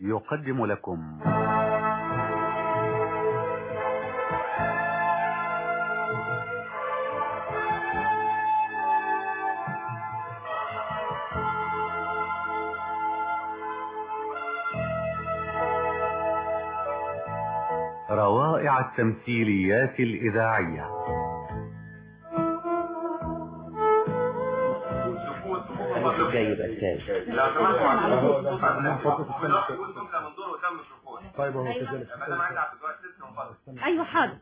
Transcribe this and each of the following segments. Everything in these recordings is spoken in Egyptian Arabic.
يقدم لكم روائع التمثيليات الإذاعية جاي بقى الثالث لو سمحتوا معلش وانتم كده من دور قدام الميكروفون طيب هو أيوة. كذلك مدام عايزه عبد الوهاب ست من فضلك ايوه حاضر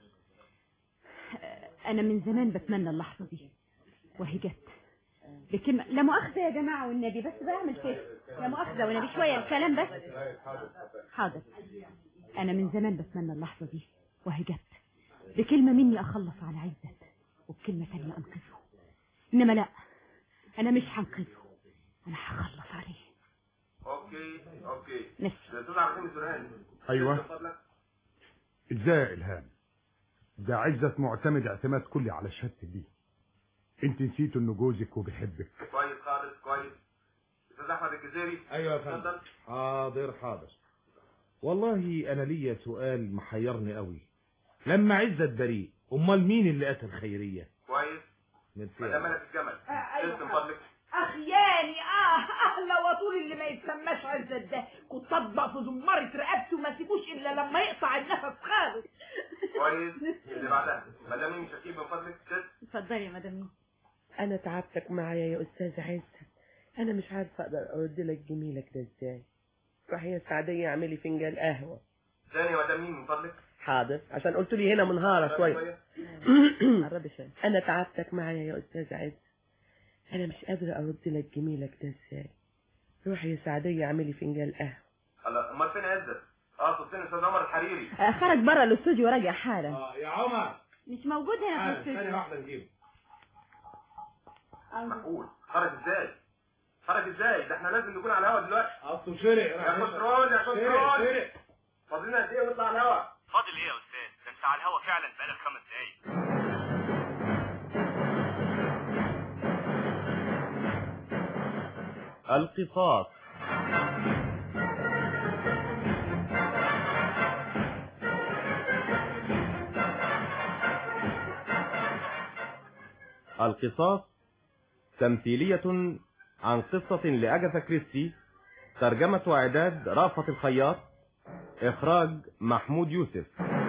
انا من زمان بتمنى اللحظه دي وهي جت بكلمه لا مؤاخذه يا جماعه والنبي بس بعمل كده لا مؤاخذه والنبي شويه الكلام بس حاضر انا من زمان بتمنى اللحظه دي وهي جت بكلمه مني اخلص على عزت وبكلمه ثانيه انقذه انما لا انا مش هنقذه انا هخلص عليه اوكي اوكي نفسي الاستاذ عبد الحليم الزرقاني أيوة. من فضلك ازاي يا الهام ده عزت معتمد اعتماد كلي على شهادتك دي انت نسيت انه جوزك وبيحبك كويس خالص كويس استاذ احمد الجزيري ايوه يا فندم اتفضل حاضر حاضر والله انا ليا سؤال محيرني قوي لما عزت بريء امال مين اللي قتل خيريه كويس ميرسي مدام يا ملك الجمل أيوة. ست من فضلك اخياني اه اه لو طول اللي ما يتسماش عزت ده كنت اطبق في زمارة رقبته وما سيبوش الا لما يقطع النفس خالص كويس اللي بعدها مدام ميمي شكيب من فضلك ست اتفضلي يا مدام مين انا تعبتك معايا يا استاذ عزت انا مش عارفه اقدر ارد لك جميلك ده ازاي روحي يا سعديه اعملي فنجان قهوه ثاني مدام مين من فضلك حاضر عشان قلت لي هنا منهاره شويه قربي شويه انا تعبتك معايا يا استاذ عزت انا مش قادره ارد لك جميلك ده ازاي روحي يا سعديه اعملي فنجان قهوه الله امال فين عزت اه فين استاذ عمر الحريري آه، خرج بره الاستوديو وراجع حالا اه يا عمر مش موجود هنا في تعال ثانيه الاستوديو واحده نجيبه معقول خرج ازاي خرج ازاي ده احنا لازم نكون على الهوا دلوقتي اصله شرق يا كنترول يا كنترول شرق فاضلنا قد ايه ونطلع على الهوا فاضل ايه يا استاذ ده انت على الهوا فعلا بقالك خمس دقايق القصاص القصاص تمثيلية عن قصة لأجاثا كريستي ترجمة وإعداد رأفت الخياط إخراج محمود يوسف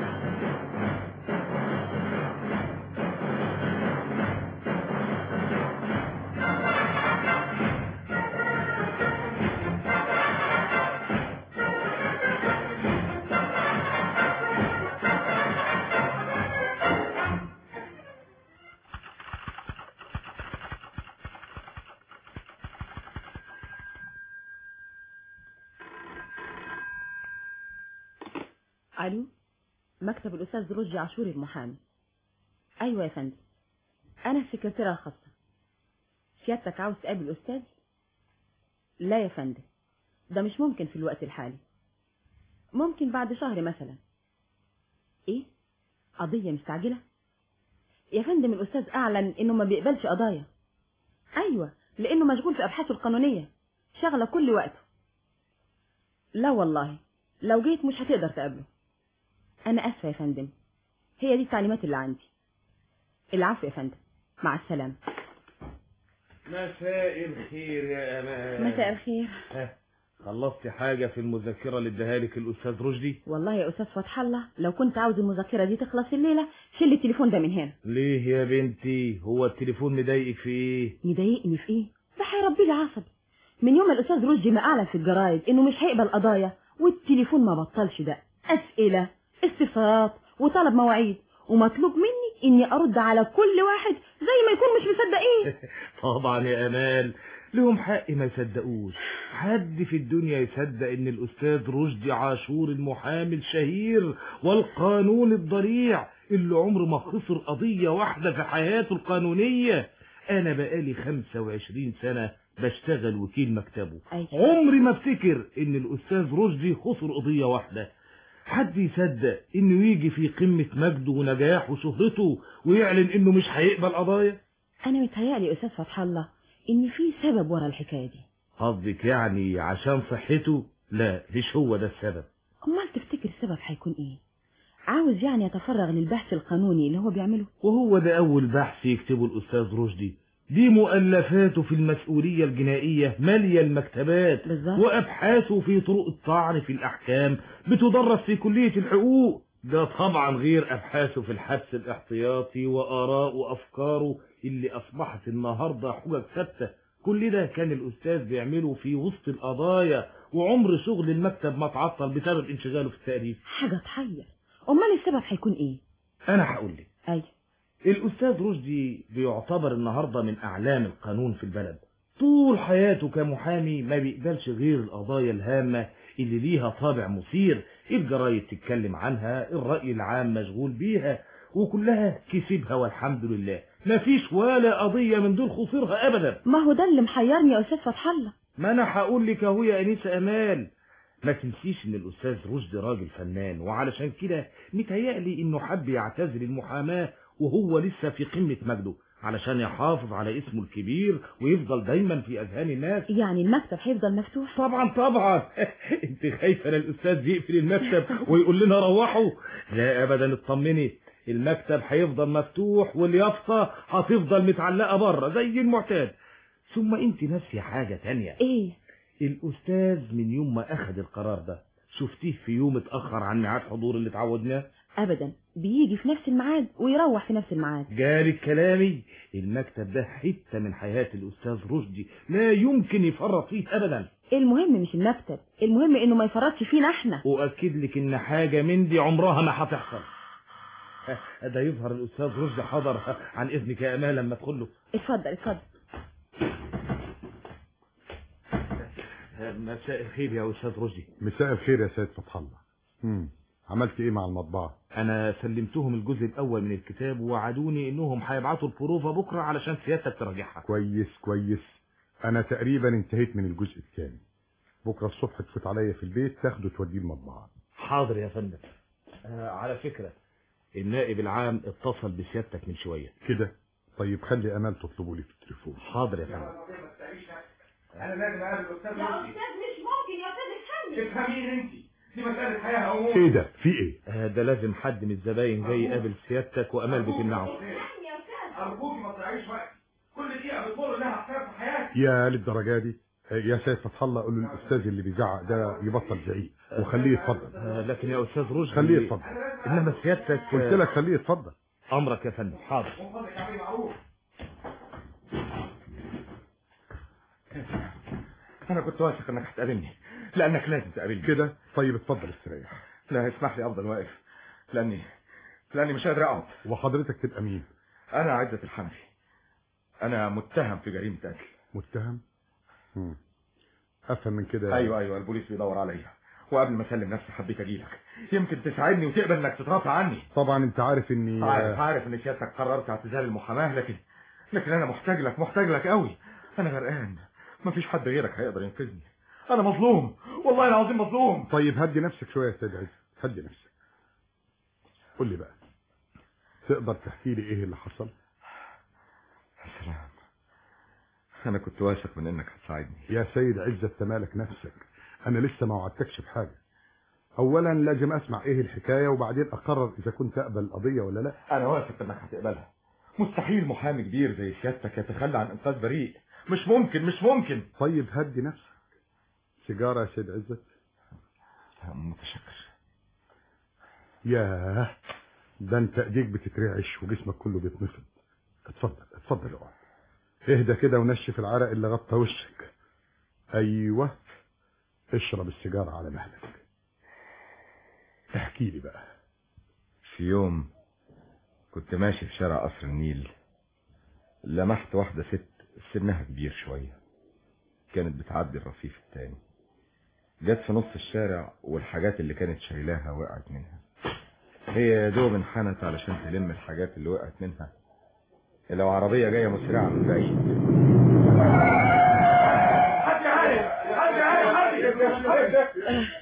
الو مكتب الاستاذ رشدي عاشوري المحامي ايوه يا فندم انا السكرتيره الخاصه سيادتك عاوز تقابل الاستاذ لا يا فندم ده مش ممكن في الوقت الحالي ممكن بعد شهر مثلا ايه قضيه مستعجله يا فندم الاستاذ اعلن انه ما بيقبلش قضايا ايوه لانه مشغول في ابحاثه القانونيه شغله كل وقته لا والله لو جيت مش هتقدر تقابله انا اسفه يا فندم هي دي التعليمات اللي عندي العفو يا فندم مع السلامه مساء الخير يا امان مساء الخير ها، خلصت حاجة في المذكرة اللي اداها لك الأستاذ رشدي؟ والله يا استاذ فتح الله لو كنت عاوز المذاكره دي تخلص الليله شيل التليفون ده من هنا ليه يا بنتي؟ هو التليفون مضايقك في إيه؟ مضايقني في ايه ده هيربي لي عصبي من يوم ما الاستاذ رشدي ما اعلن في الجرايد انه مش هيقبل قضايا والتليفون ما بطلش ده اسئله استفسارات وطلب مواعيد ومطلوب مني اني ارد على كل واحد زي ما يكون مش مصدقين طبعا يا أمال لهم حق ما يصدقوش حد في الدنيا يصدق ان الأستاذ رشدي عاشور المحامي الشهير والقانون الضريع اللي عمره ما خسر قضية واحدة في حياته القانونية أنا بقالي 25 سنة بشتغل وكيل مكتبه أيوة. عمري ما افتكر ان الأستاذ رشدي خسر قضية واحدة حد يصدق انه يجي في قمة مجده ونجاحه وشهرته ويعلن انه مش هيقبل قضايا انا متهيألي يا استاذ فتح الله ان في سبب ورا الحكايه دي قصدك يعني عشان صحته لا مش هو ده السبب امال تفتكر السبب هيكون ايه عاوز يعني يتفرغ للبحث القانوني اللي هو بيعمله وهو ده أول بحث يكتبه الأستاذ رشدي دي مؤلفاته في المسؤولية الجنائية مالية المكتبات بالظبط. وأبحاثه في طرق الطعن في الأحكام بتدرس في كلية الحقوق ده طبعا غير أبحاثه في الحبس الاحتياطي وآراء وأفكاره اللي أصبحت النهاردة حجج ثابتة كل ده كان الأستاذ بيعمله في وسط القضايا وعمر شغل المكتب ما تعطل بسبب انشغاله في التأليف حاجة تحير امال السبب هيكون ايه أنا هقول لك ايوه الأستاذ رشدي بيعتبر النهاردة من أعلام القانون في البلد طول حياته كمحامي ما بيقبلش غير القضايا الهامة اللي ليها طابع مثير الجرايد تتكلم عنها الرأي العام مشغول بيها وكلها كسبها والحمد لله مفيش ولا قضية من دول خسرها أبدا ما هو ده اللي محيرني يا استاذ فتح الله ما أنا هقول لك أهو يا أنيسة أمال ما تنسيش ان الاستاذ رشدي راجل فنان وعلشان كده متهيألي انه حب يعتزل المحاماة وهو لسه في قمة مجده علشان يحافظ على اسمه الكبير ويفضل دايما في اذهان الناس يعني المكتب هيفضل مفتوح طبعا طبعا انت خايفه ان الاستاذ يقفل المكتب ويقول لنا روحوا لا ابدا اطمني المكتب هيفضل مفتوح واليافطه هتفضل متعلقه بره زي المعتاد ثم انت ناسيه حاجه تانية ايه الاستاذ من يوم ما اخذ القرار ده شفتيه في يوم اتاخر عن ميعاد حضور اللي اتعودناه ابدا بيجي في نفس الميعاد ويروح في نفس الميعاد جالك كلامي المكتب ده حته من حياه الاستاذ رشدي لا يمكن يفرط فيه ابدا المهم مش المكتب المهم انه ما يفرطش فينا احنا واكد لك ان حاجه من دي عمرها ما هتحصل ها، ده يظهر الاستاذ رشدي حضر عن اذنك يا امال لما ادخل له اتفضل اتفضل مساء الخير يا استاذ رشدي مساء الخير يا سيد فتح الله مم. عملت ايه مع المطبعة انا سلمتهم الجزء الاول من الكتاب ووعدوني انهم هيبعتوا البروفه بكره علشان سيادتك تراجعها كويس كويس انا تقريبا انتهيت من الجزء الثاني بكره الصبح تفوت عليا في البيت تاخده توديه المطبعة حاضر يا فندم آه على فكره النائب العام اتصل بسيادتك من شويه كده طيب خلي امال تطلبوا لي في التليفون حاضر يا فندم انا لازم اقابل الاستاذ يا رشدي استاذ مش ممكن يا استاذ افهمني افهميني انت دي مساله حياه عموما ايه ده في ايه آه ده لازم حد من الزباين جاي يقابل سيادتك وامال بتمنعه افهمني يا استاذ ارجوكي ما تضيعيش وقت كل دقيقه بتمر لها حساب في حياتي يا للدرجة دي يا سيد فتح الله قول للاستاذ اللي بيزعق ده يبطل زعيق وخليه يتفضل آه لكن يا استاذ رشدي خليه يتفضل انما سيادتك قلت لك خليه يتفضل امرك يا فندم حاضر من فضلك اعملي معروف انا كنت واثق انك هتقابلني لانك لازم تقابلني كده طيب اتفضل استريح لا اسمح لي افضل واقف لاني لاني مش قادر اقعد وحضرتك تبقى مين انا عزة الحنفي انا متهم في جريمة قتل متهم مم. افهم من كده ايوه ايوه البوليس بيدور عليا وقبل ما اسلم نفسي حبيت اجيلك يمكن تساعدني وتقبل انك تترافع عني طبعا انت عارف اني عارف عارف ان سيادتك قررت اعتزال المحاماة لكن لكن انا محتاج لك محتاج لك قوي انا غرقان مفيش حد غيرك هيقدر ينقذني انا مظلوم والله العظيم مظلوم طيب هدي نفسك شويه يا استاذ عز هدي نفسك قول لي بقى تقدر تحكي لي ايه اللي حصل يا سلام انا كنت واثق من انك هتساعدني يا سيد عزت تمالك نفسك انا لسه ما وعدتكش بحاجه اولا لازم اسمع ايه الحكايه وبعدين اقرر اذا كنت اقبل القضيه ولا لا انا واثق انك هتقبلها مستحيل محامي كبير زي سيادتك يتخلى عن انقاذ بريء مش ممكن مش ممكن طيب هدي نفسك سيجاره يا سيد عزت متشكر ياه ده انت ايديك بتترعش وجسمك كله بيتنفض اتفضل اتفضل اقعد اهدى كده ونشف العرق اللي غطى وشك ايوه اشرب السيجاره على مهلك احكي لي بقى في يوم كنت ماشي في شارع قصر النيل لمحت واحدة ست سنها كبير شوية كانت بتعدي الرصيف التاني جت في نص الشارع والحاجات اللي كانت شايلاها وقعت منها هي يا دوب انحنت علشان تلم الحاجات اللي وقعت منها لو عربية جاية مسرعة من بعيد حد عارف حد عارف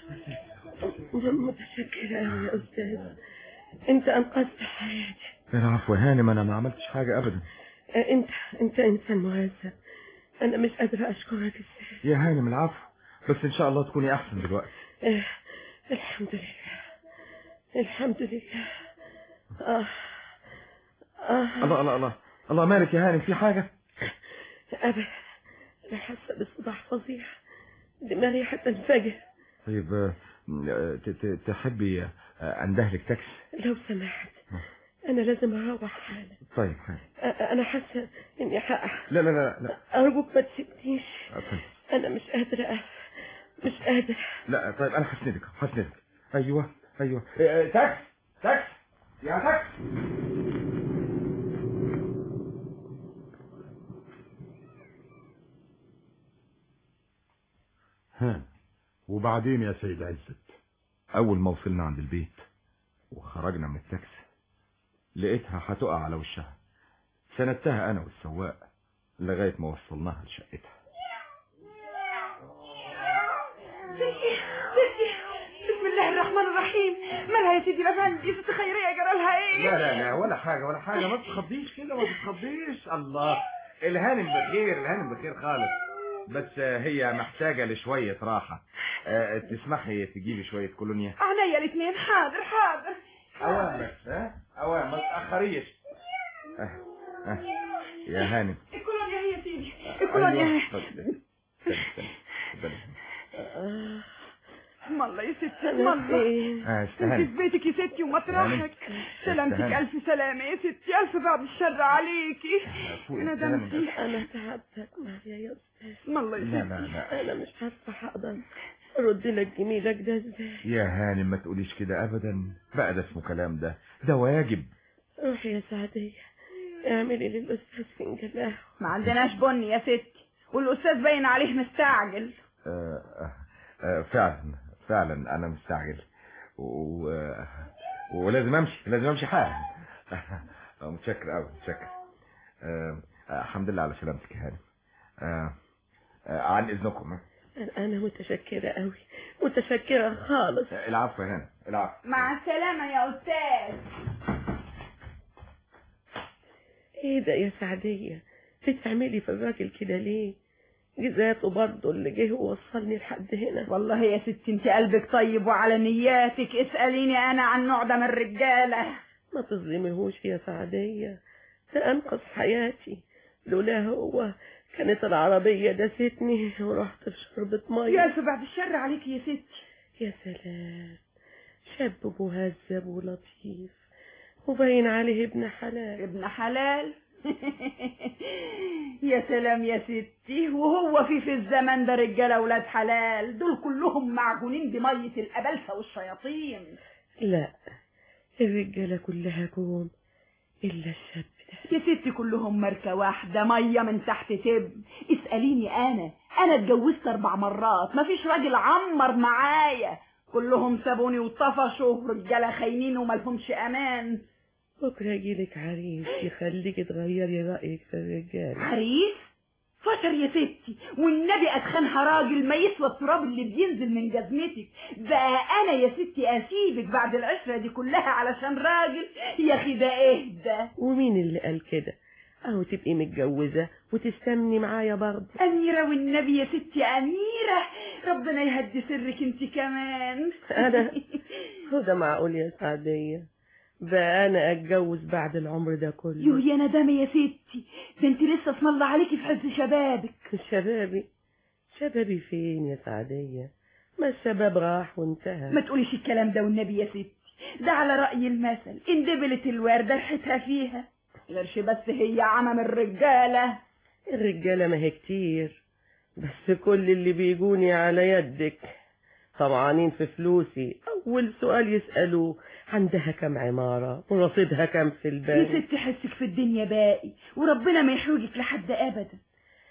متشكرة أوي يا أستاذ أنت أنقذت حياتي العفو يا هانم انا ما عملتش حاجة ابدا أنت أنت إنسان مهذب أنا مش قادرة أشكرك إزاي يا هانم العفو بس ان شاء الله تكوني احسن دلوقتي آه، الحمد لله الحمد لله آه. آه. الله الله الله الله مالك يا هانم في حاجة أبدا أنا حاسة بصداع فظيع دماغي هتنفجر طيب آه، ت- ت- تحبي آه، اندهلك تاكسي لو سمحت أنا لازم أروح حالا طيب حاضر. أ- أنا حاسة إني حقع لا لا لا لا أرجوك ما تسيبنيش آه، طيب. أنا مش قادرة أقف مش قادرة لا طيب انا هسندك هسندك ايوه ايوه آه، آه، تاكسي تاكسي يا تاكسي ها وبعدين يا سيد عزت اول ما وصلنا عند البيت وخرجنا من التاكسي لقيتها هتقع على وشها سندتها انا والسواق لغايه ما وصلناها لشقتها بسم الله الرحمن الرحيم مالها يا سيدي الافندي ست خيريه جرى لها ايه لا لا لا ولا حاجة ولا حاجة ما تتخضيش كده ما تتخضيش الله الهانم بخير الهانم بخير خالص بس آه، هي محتاجه لشويه راحه آه، تسمحي تجيبي شويه كولونيا عينيا الاثنين حاضر حاضر اوام بس ها اوام ما تاخريش آه، آه، يا هانم الكولونيا هي يا سيدي الكولونيا أيوة، هي اتفضلي. استني، استني، اتفضلي. آه. اسم الله يا ستي اسم أنا الله فين آه، انت استهاني في بيتك يا ستي ومطرحك سلامتك استهاني. الف سلامه يا ستي الف بعد الشر عليكي فوقي، انا استهاني. دمتي أنا تعبتك معايا يا أستاذ اسم الله لا يا لا ستي لا أنا مش عارفة هقدر أرد لك جميلك ده إزاي يا هانم ما تقوليش كده ابدا بقى ده اسمه كلام ده ده واجب روحي يا سعدية اعملي للأستاذ فنجان قهوة ما عندناش بني يا ستي والاستاذ باين عليه مستعجل آه، آه، آه، فعلا فعلا انا مستعجل و... ولازم امشي لازم امشي حالا آه، متشكر قوي متشكر آه، آه، الحمد لله على سلامتك يا هانم آه، آه، عن اذنكم أنا متشكرة قوي متشكرة خالص آه، العفو يا هانم العفو مع السلامه يا استاذ إيه ده يا سعدية بتعملي في الراجل كده ليه جزاته برضه اللي جه ووصلني لحد هنا والله يا ستي انت قلبك طيب وعلى نياتك اسأليني انا عن نوع ده من الرجالة ما تظلميهوش يا سعدية ده أنقذ حياتي لولا هو كانت العربية دستني ورحت في شربة يا مية الف بعد الشر عليك يا ستي يا سلام شاب مهذب ولطيف وباين عليه ابن حلال ابن حلال يا سلام يا ستي وهو في في الزمن ده رجاله ولاد حلال دول كلهم معجونين بميه الابلسه والشياطين لا الرجالة كلها كوم إلا الشاب ده يا ستي كلهم ماركة واحدة مية من تحت تب اسأليني أنا أنا اتجوزت أربع مرات مفيش راجل عمر معايا كلهم سابوني وطفشوا رجالة خاينين وملهمش أمان بكرة يجيلك عريس يخليك تغيري رأيك في الرجال عريس فشر يا ستي والنبي أدخنها راجل ما يسوى التراب اللي بينزل من جزمتك بقى أنا يا ستي أسيبك بعد العشرة دي كلها علشان راجل يا أخي ده إيه ده ومين اللي قال كده اهو تبقي متجوزة وتستمني معايا برضه أميرة والنبي يا ستي أميرة ربنا يهدي سرك انت كمان أنا هو ده معقول يا سعدية بقى أنا أتجوز بعد العمر ده يوه كله يا ندامة يا ستي ده انت لسه اسم الله عليكي في عز شبابك شبابي شبابي فين يا سعدية ما الشباب راح وانتهى ما تقوليش الكلام ده والنبي يا ستي ده على رأي المثل ان دبلت الوردة ريحتها فيها غيرش بس هي عمم الرجالة الرجالة ما هي كتير بس كل اللي بيجوني على يدك طمعانين في فلوسي أول سؤال يسألوه عندها كم عمارة ورصيدها كم في يا البنك ستي حسك في الدنيا باقي وربنا ما يحوجك لحد أبدا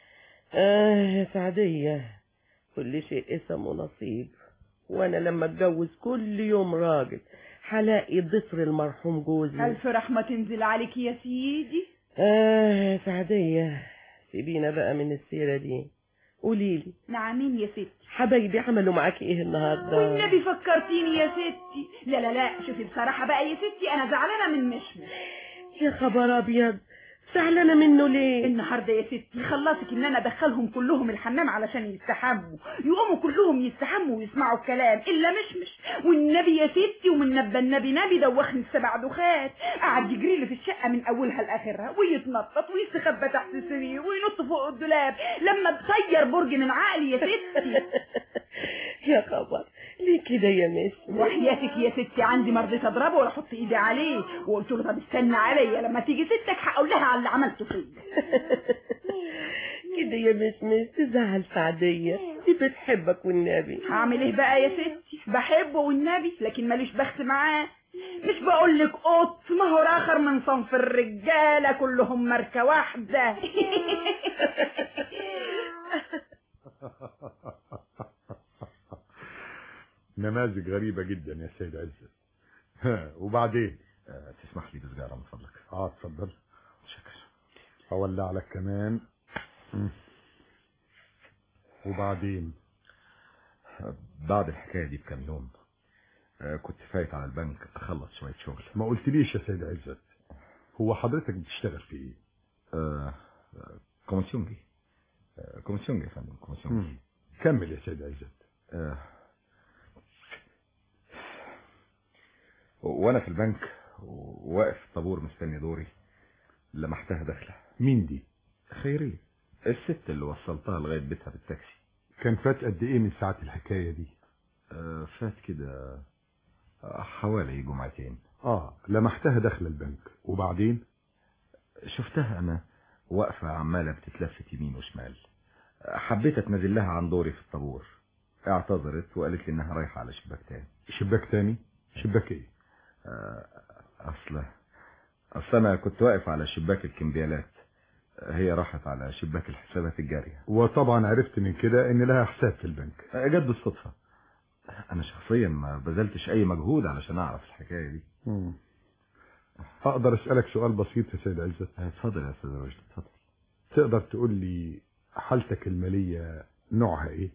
آه يا سعدية كل شيء اسم ونصيب وأنا لما اتجوز كل يوم راجل هلاقي ضفر المرحوم جوزي ألف رحمة تنزل عليك يا سيدي آه يا سعدية سيبينا بقى من السيرة دي قوليلي نعمين يا ستي حبايبي عملوا معاكي ايه النهارده والنبي فكرتيني يا ستي لا لا لا شوفي بصراحة بقى يا ستي أنا زعلانة من مشمش يا خبر ابيض زعلانة منه ليه النهارده يا ستي خلصك ان انا ادخلهم كلهم الحمام علشان يستحموا يقوموا كلهم يستحموا ويسمعوا الكلام الا مشمش والنبي يا ستي ومن نبى النبي نبي دوخني السبع دخات قعد يجري لي في الشقه من اولها لاخرها ويتنطط ويستخبى تحت السرير وينط فوق الدولاب لما بطير برج من عقلي يا ستي يا خبر ليه كده يا مس وحياتك يا ستي عندي ما رضيت اضربه ولا احط ايدي عليه وقلت له طب استنى عليا لما تيجي ستك هقول لها على اللي عملته فيا كده يا مس مس تزعل سعدية دي بتحبك والنبي هعمل ايه بقى يا ستي بحبه والنبي لكن ماليش بخت معاه مش بقول لك قط ما هو اخر من صنف الرجاله كلهم ماركه واحده نماذج غريبة جدا يا سيد عزت ها، وبعدين آه، تسمح لي بسجارة من فضلك اه اتفضل شكرا اولع لك كمان مم. وبعدين بعد الحكاية دي بكام يوم آه، كنت فايت على البنك أخلص شوية شغل ما قلتليش يا سيد عزت هو حضرتك بتشتغل في ايه آه، آه، كوميسيونجي آه، كوميسيونجي يا فندم كوميسيونجي مم. كمل يا سيد عزت آه، وانا في البنك وواقف في الطابور مستني دوري لمحتها داخله مين دي خيرية الست اللي وصلتها لغاية بيتها بالتاكسي كان فات قد ايه من ساعة الحكاية دي آه، فات كده آه، حوالي جمعتين اه لمحتها داخل البنك وبعدين شفتها انا واقفة عمالة بتتلفت يمين وشمال آه، حبيت اتنازل لها عن دوري في الطابور اعتذرت وقالت لي انها رايحة على شباك تاني شباك تاني شباك ايه آه، اصل اصل انا كنت واقف على شباك الكمبيالات آه، هي راحت على شباك الحسابات الجارية وطبعا عرفت من كده ان لها حساب في البنك آه، جت بالصدفة انا شخصيا ما بذلتش اي مجهود علشان اعرف الحكاية دي مم. اقدر اسألك سؤال بسيط يا سيد عزت آه، اتفضل يا استاذ رشدي اتفضل تقدر تقول لي حالتك المالية نوعها ايه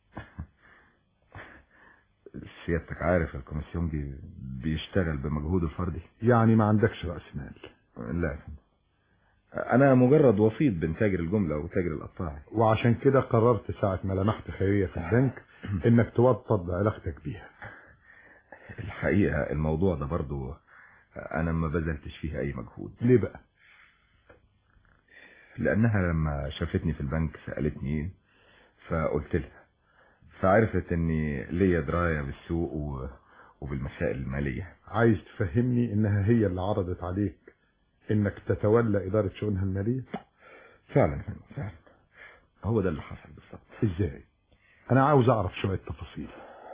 سيادتك عارف الكوميسيون دي بيشتغل بمجهوده الفردي يعني ما عندكش رأس مال لا يا فندم. انا مجرد وسيط بين تاجر الجملة وتاجر القطاعي وعشان كده قررت ساعة ما لمحت خيرية في البنك انك توطد علاقتك بيها الحقيقة الموضوع ده برضو انا ما بذلتش فيه اي مجهود ليه بقى لانها لما شافتني في البنك سألتني فقلت لها فعرفت اني ليا دراية بالسوق و... وبالمسائل المالية عايز تفهمني انها هي اللي عرضت عليك انك تتولى ادارة شؤونها المالية فعلا يا فندم، فعلا هو ده اللي حصل بالظبط ازاي انا عاوز اعرف شوية تفاصيل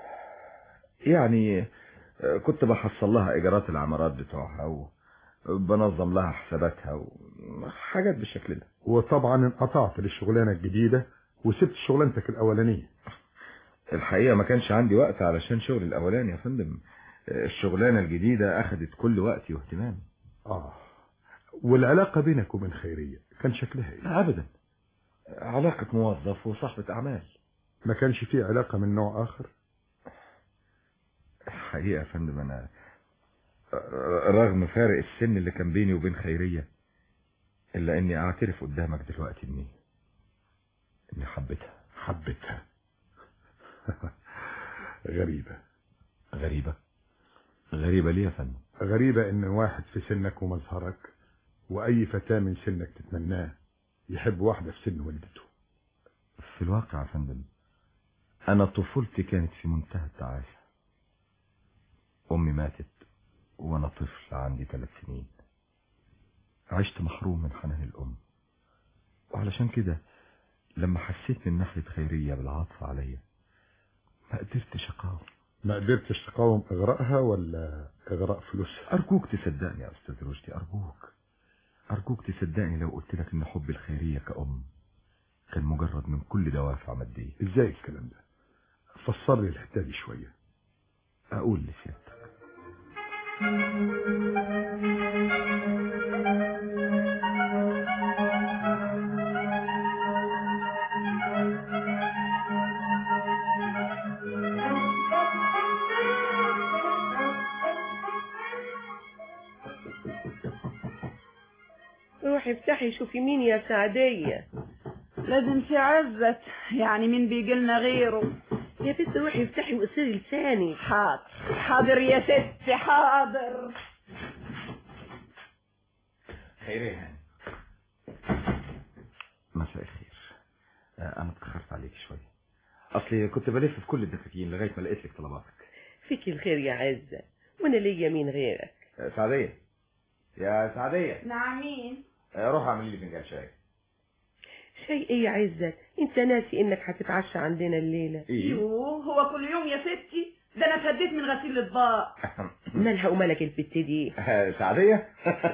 يعني آه، كنت بحصل لها ايجارات العمارات بتوعها وبنظم لها حساباتها وحاجات بالشكل ده وطبعا انقطعت للشغلانة الجديدة وسبت شغلانتك الاولانية الحقيقة ما كانش عندي وقت علشان شغل الاولاني يا فندم آه، الشغلانة الجديدة اخدت كل وقتي واهتمامي اه والعلاقة بينك وبين خيرية كان شكلها ايه ابدا علاقة موظف وصاحبة اعمال ما كانش فيه علاقة من نوع اخر الحقيقة يا فندم أنا رغم فارق السن اللي كان بيني وبين خيرية إلا إني أعترف قدامك دلوقتي إني إني حبيتها حبيتها غريبة غريبة غريبة ليه يا فندم غريبة ان واحد في سنك ومظهرك واي فتاة من سنك تتمناه يحب واحدة في سن والدته في الواقع يا فندم أنا طفولتي كانت في منتهى التعاسة أمي ماتت وأنا طفل عندي ثلاث سنين عشت محروم من حنان الأم وعلشان كده لما حسيت من ناحية خيرية بالعطف عليا ما قدرتش أقاوم ما قدرتش تقاوم اغراءها ولا اغراء فلوسها أرجوك تصدقني يا أستاذ رشدي أرجوك أرجوك تصدقني لو قلت لك إن حب الخيرية كأم كان مجرد من كل دوافع مادية ازاي الكلام ده فسر لي الحتة دي شوية أقول لسيادتك روحي افتحي شوفي مين يا سعدية لازم في عزت يعني مين بيجي لنا غيره يا بنت روحي افتحي واقصري لساني حاضر حاضر يا ستي حاضر خير يا هاني مساء الخير آه، انا اتاخرت عليك شويه اصلي كنت بلف في كل الدكاكين لغايه ما لقيت لك طلباتك فيك الخير يا عزة وانا ليا مين غيرك آه، سعديه يا سعديه نعم مين آه، روح اعملي لي فنجان شاي شيء ايه يا عزة انت ناسي انك هتتعشى عندنا الليلة ايه يوه هو كل يوم يا ستي ده انا فديت من غسيل الاطباق مالها ومالك البت دي آه، سعديه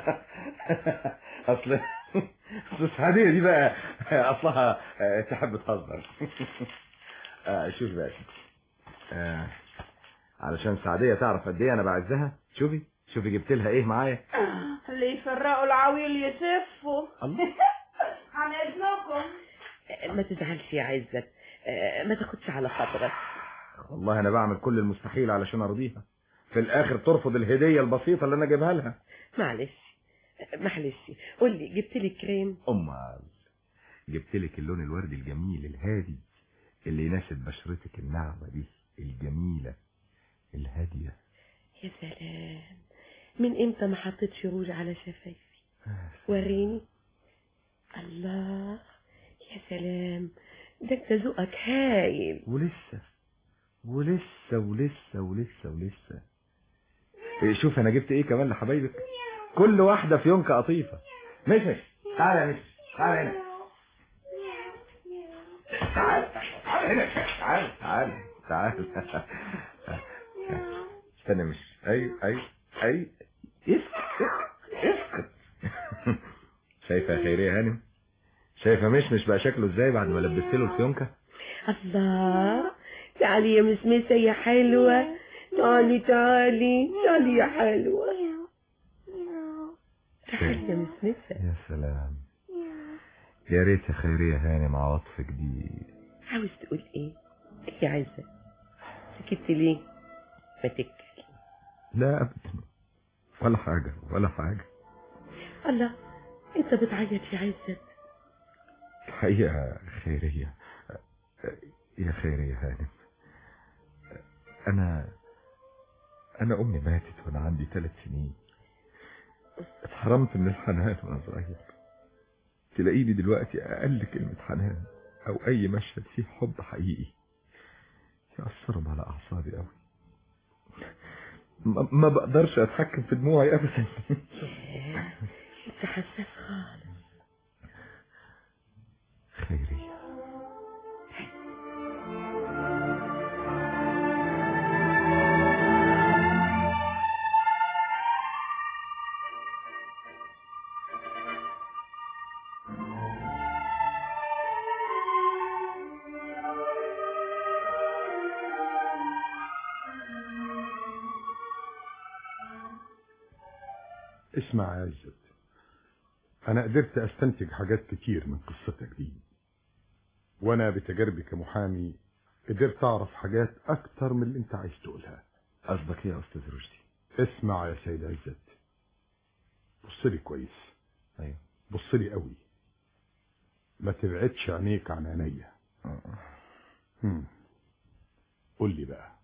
اصل اصل سعديه دي بقى اصلها آه، تحب تهزر آه، شوف بقى يا ستي. آه، علشان سعديه تعرف قد ايه انا بعزها شوفي شوفي جبت لها ايه معايا اللي يفرقوا العويل يسفوا الله عن اذنكم ما تزعلش يا عزة آه، ما تاخدش على خاطرك والله انا بعمل كل المستحيل علشان ارضيها في الاخر ترفض الهديه البسيطه اللي انا جايبها لها معلش معلش قول لي جبت لي كريم امال جبت لك اللون الوردي الجميل الهادي اللي يناسب بشرتك الناعمه دي الجميله الهاديه يا سلام من امتى ما حطيتش روج على شفايفي وريني الله يا سلام ده انت ذوقك هايل ولسه ولسه ولسه ولسه ولسه إيه، شوف انا جبت ايه كمان لحبايبك كل واحده في يونكه قطيفه مش مش تعالى يا مش تعالى هنا تعال تعال هنا تعال تعال تعال استنى مش اي اي اي اسكت اسكت شايفه يا خيريه يا هانم شايفه مش مش بقى شكله ازاي بعد ما لبست له الفيونكه الله تعالي يا مسمسة يا حلوة تعالي تعالي تعالي يا حلوة تعالي يا مسمسة يا سلام يا ريت يا خيرية هانم عواطفك دي عاوز تقول ايه يا عزة سكت ليه ما تتكلم لا أبدا ولا حاجة ولا حاجة الله انت بتعيط يا عزة الحقيقة خيرية يا خيرية هانم أنا أنا أمي ماتت وأنا عندي ثلاث سنين اتحرمت من الحنان وأنا صغير تلاقيني دلوقتي أقل كلمة حنان أو أي مشهد فيه حب حقيقي يأثروا على أعصابي أوي ما ما بقدرش أتحكم في دموعي أبدا انت حساس خالص خيرية اسمع يا عزت انا قدرت استنتج حاجات كتير من قصتك دي وانا بتجاربي كمحامي قدرت اعرف حاجات اكتر من اللي انت عايز تقولها قصدك إيه يا أستاذ رشدي اسمع يا سيد عزت بص لي كويس أيوه بص لي قوي ما تبعدش عينيك عن عينيا هم. قول لي بقى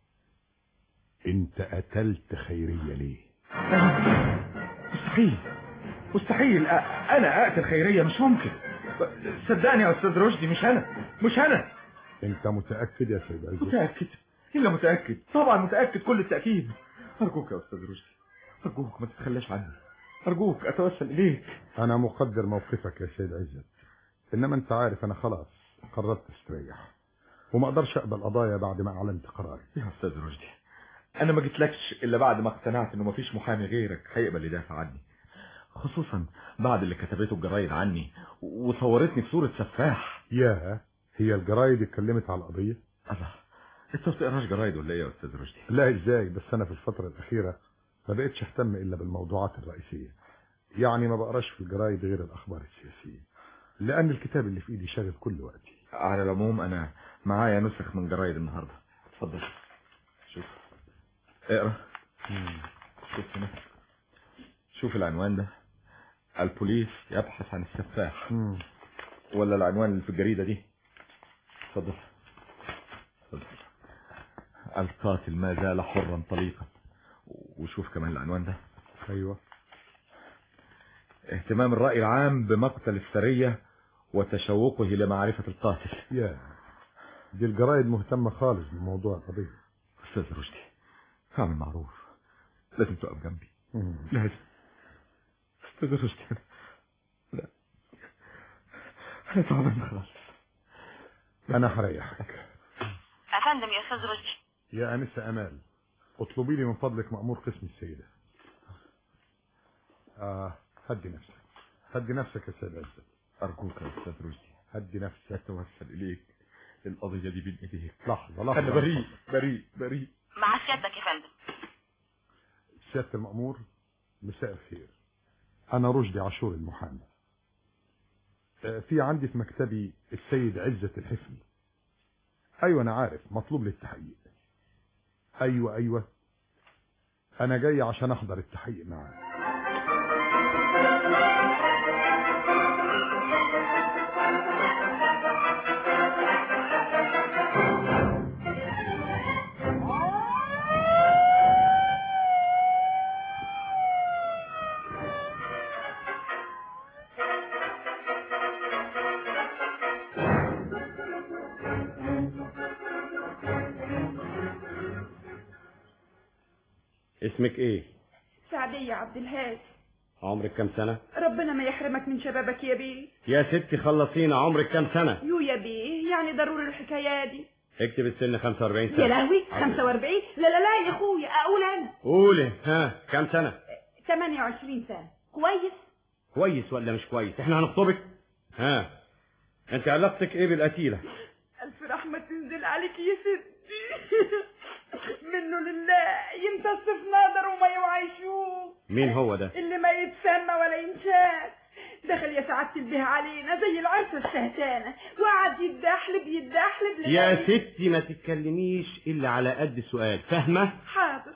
انت قتلت خيرية ليه مستحيل مستحيل أ- انا اقتل خيريه مش ممكن صدقني يا استاذ رشدي مش انا مش انا انت متأكد يا سيد عزت متاكد الا متاكد طبعا متاكد كل التاكيد ارجوك يا استاذ رشدي ارجوك ما تتخلاش عني ارجوك اتوسل اليك انا مقدر موقفك يا سيد عزت انما انت عارف انا خلاص قررت استريح وما اقدرش اقبل قضايا بعد ما اعلنت قراري يا استاذ رشدي انا ما جيتلكش الا بعد ما اقتنعت انه مفيش محامي غيرك هيقبل يدافع عني خصوصا بعد اللي كتبته الجرايد عني وصورتني في صورة سفاح يا هي الجرايد اتكلمت على القضية الله انت ما بتقراش جرايد ولا ايه يا استاذ رشدي لا ازاي بس انا في الفترة الاخيرة ما بقتش اهتم الا بالموضوعات الرئيسية يعني ما بقراش في الجرايد غير الاخبار السياسية لان الكتاب اللي في ايدي شاغل كل وقتي على العموم انا معايا نسخ من جرايد النهارده اتفضل شوف اقرا شوف هنا شوف العنوان ده البوليس يبحث عن السفاح مم. ولا العنوان اللي في الجريدة دي اتفضل اتفضل القاتل ما زال حرا طليقا وشوف كمان العنوان ده ايوه اهتمام الرأي العام بمقتل السرية وتشوقه لمعرفة القاتل يا دي الجرايد مهتمة خالص بموضوع القضية أستاذ رشدي اعمل معروف لازم تقف جنبي مم. لازم أستاذ رشدي أنا لا أنا تعبان خلاص انا هريحك افندم يا استاذ رشدي يا انسة امال اطلبي لي من فضلك مأمور قسم السيدة اه هدي نفسك هدي نفسك يا سيد عزت أرجوك يا أستاذ رشدي هدي نفسك أتوسل إليك القضية دي بين إيديك لحظة لحظة أنا بريء بريء بريء مع سيادتك يا فندم سيادة المأمور مساء الخير أنا رشدي عاشور المحامي آه، في عندي في مكتبي السيد عزة الحفني أيوة أنا عارف مطلوب للتحقيق أيوة أيوة أنا جاي عشان أحضر التحقيق معاه اسمك ايه سعدية عبد الهادي عمرك كام سنة ربنا ما يحرمك من شبابك يا بيه يا ستي خلصينا عمرك كام سنة يو يا بيه يعني ضروري الحكاية دي اكتب السن 45 سنة يا لهوي 45 لا لا لا يا اخويا اقول انا قولي ها كام سنة 28 سنة كويس كويس ولا مش كويس احنا هنخطبك ها انت علاقتك ايه بالقتيلة الف رحمة تنزل عليك يا ستي منه لله يمتص في نظر وما يوعيشوه مين هو ده اللي ما يتسمى ولا ينشاف دخل يا سعادة البيه علينا زي العرسة الشهتانة وقعد يتدحلب يتدحلب يا لغاية- ستي ما تتكلميش الا على قد السؤال فاهمة حاضر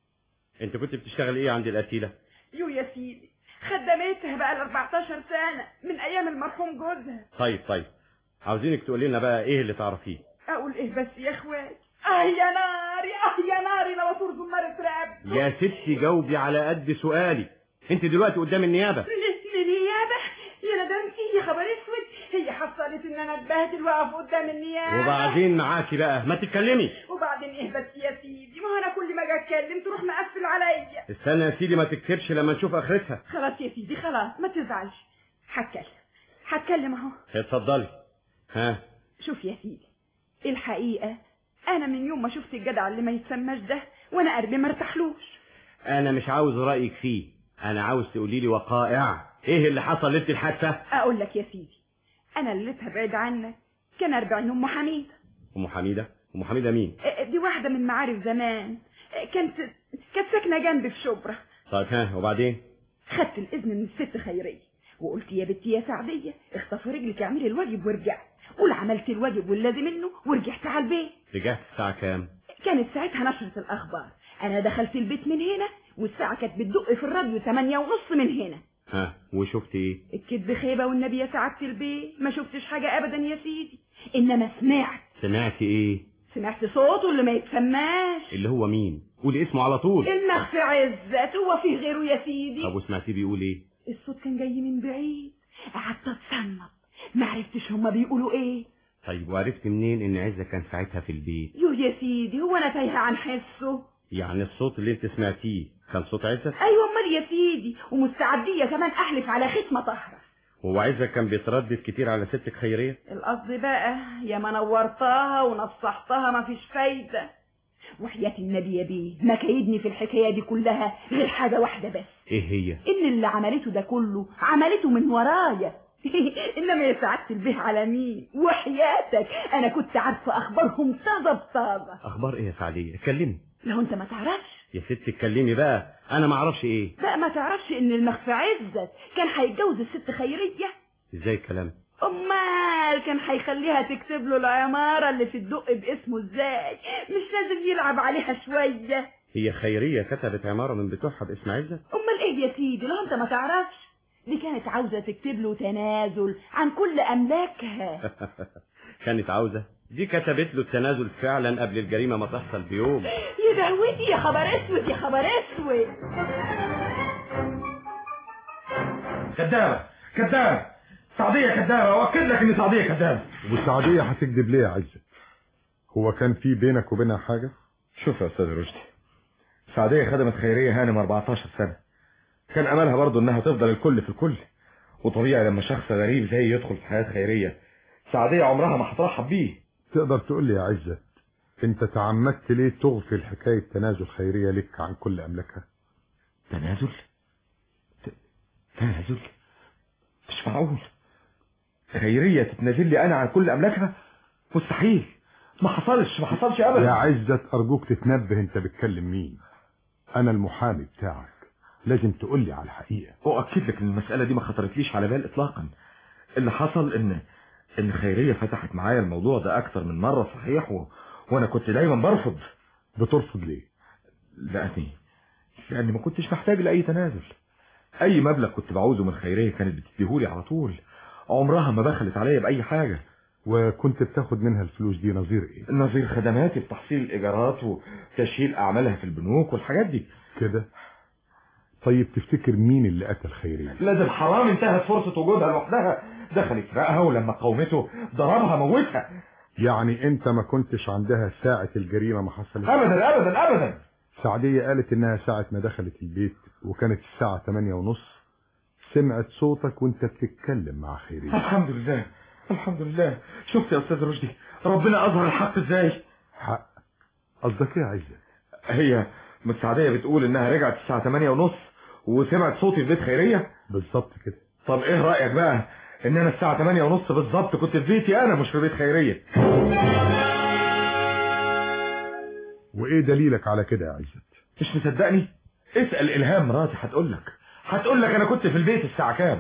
انت كنت بتشتغل ايه عند القتيلة يو يا سيدي خدمتها بقى ل 14 سنة من أيام المرحوم جوزها طيب طيب عاوزينك تقولي لنا بقى ايه اللي تعرفيه أقول إيه بس يا إخوات آه يا ناري آه يا ناري لو أطور زمارة رقبته يا ستي جاوبي على قد سؤالي انت دلوقتي قدام النيابة النيابة يا ندمتي يا خبر اسود هي حصلت ان انا اتبهدل واقف قدام النيابة وبعدين معاكي بقى ما تتكلمي وبعدين ايه بس يا سيدي ما هو انا كل ما اجي اتكلم تروح مقفل عليا استنى يا سيدي ما تكتبش لما نشوف اخرتها خلاص يا سيدي خلاص ما تزعلش هتكلم هتكلم اهو اتفضلي ها شوف يا سيدي الحقيقة انا من يوم ما شفت الجدع اللي ما يتسماش ده وانا قلبي ما ارتاحلوش انا مش عاوز رايك فيه انا عاوز تقولي لي وقائع ايه اللي حصل ليله الحادثه اقول لك يا سيدي انا ليلتها بعيد عنك كان 40 ام حميده ام حميده ام حميده مين دي واحدة من معارف زمان كانت كانت ساكنة جنبي في شبرا طيب ها وبعدين خدت الإذن من الست خيرية وقلت يا بنتي يا سعدية اخطفي رجلك اعملي الواجب وارجعي قول عملت الواجب واللازم منه ورجعت على البيت رجعت الساعه كام كانت ساعتها نشرة الأخبار أنا دخلت البيت من هنا والساعة كانت بتدق في الراديو 8 ونص من هنا ها وشفت ايه الكذب خيبة والنبي يا سعادة البيت ما شفتش حاجة أبدا يا سيدي إنما سمعت سمعت ايه سمعت صوته اللي ما يتسماش اللي هو مين قولي اسمه على طول المخفي عزت هو فيه غيره يا سيدي طب وسمعتيه بيقول ايه الصوت كان جاي من بعيد قعدت اتصنت ما عرفتش هما بيقولوا ايه طيب وعرفت منين ان عزه كان ساعتها في البيت يو يا سيدي هو انا تايهه عن حسه يعني الصوت اللي انت سمعتيه كان صوت عزه ايوه امال يا سيدي ومستعديه كمان احلف على ختمه طهره هو عزه كان بيتردد كتير على ستك خيريه القصد بقى يا ما نورتها ونصحتها ما فيش فايده وحياة النبي يا بيه ما كيدني في الحكاية دي كلها غير حاجة واحدة بس ايه هي إن اللي عملته ده كله عملته من ورايا إنما يا سعادة البيه على مين وحياتك أنا كنت عارفة أخبارهم طازة بطازة اخبار ايه يا سعديه اتكلمي لو أنت ما تعرفش يا ست اتكلمي بقى انا ما اعرفش ايه بقى ما تعرفش إن المخفى عزت كان هيتجوز الست خيرية ازاي الكلام أمال كان هيخليها تكتب له العمارة اللي في الدق باسمه إزاي مش لازم يلعب عليها شوية هي خيريه كتبت عماره من بتوعها باسم عزه أمال إيه يا سيدي لو أنت ما تعرفش دي كانت عاوزة تكتب له تنازل عن كل أملاكها كانت عاوزة دي كتبت له التنازل فعلا قبل الجريمة ما تحصل بيوم يا دهوتي يا خبر اسود يا خبر اسود كذابة كذابة سعدية كذابة وأكد لك إن سعدية كذابة وسعدية هتكذب ليه يا عزت هو كان في بينك وبينها حاجة شوف يا استاذ رشدي سعدية خدمت خيرية هانم 14 سنة كان املها برضو انها تفضل الكل في الكل وطبيعي لما شخص غريب زي يدخل في حياة خيرية سعدية عمرها ما هترحب بيه تقدر تقول لي يا عزت انت تعمدت ليه تغفل حكاية تنازل خيرية لك عن كل املاكها تنازل ت- تنازل مش معقول خيرية تتنازل لي انا عن كل املاكها مستحيل ما حصلش ما حصلش ابدا يا عزت ارجوك تتنبه انت بتكلم مين انا المحامي بتاعك لازم تقول لي على الحقيقة اؤكد لك ان المسألة دي ما خطرتليش على بال اطلاقا اللي حصل ان ان خيرية فتحت معايا الموضوع ده اكتر من مرة صحيح و... وانا كنت دايما برفض بترفض ليه لاني لاني ما كنتش محتاج لاي تنازل اي مبلغ كنت بعوزه من خيرية كانت بتديهولي على طول عمرها ما بخلت عليا باي حاجة وكنت بتاخد منها الفلوس دي نظير ايه نظير خدماتي في تحصيل الايجارات وتشييل اعمالها في البنوك والحاجات دي كده طيب تفتكر مين اللي قتل خيرية لازم حرام انتهت فرصة وجودها لوحدها دخل يسرقها ولما قومته ضربها موتها يعني انت ما كنتش عندها ساعة الجريمة ما حصلت ابدا ابدا ابدا سعدية قالت انها ساعة ما دخلت البيت وكانت الساعة 8 ونص سمعت صوتك وانت بتتكلم مع خيرية الحمد لله الحمد لله شفت يا استاذ رشدي ربنا اظهر الحق ازاي حق قصدك ايه يا عزت هي متسعدية بتقول انها رجعت الساعة 8 ونص وسمعت صوتي في بيت خيرية بالظبط كده طب ايه رأيك بقى ان انا الساعة 8 ونص بالظبط كنت في بيتي انا مش في بيت خيرية وايه دليلك على كده يا عزت مش مصدقني اسأل الهام مراتي هتقول لك هتقول لك انا كنت في البيت الساعة كام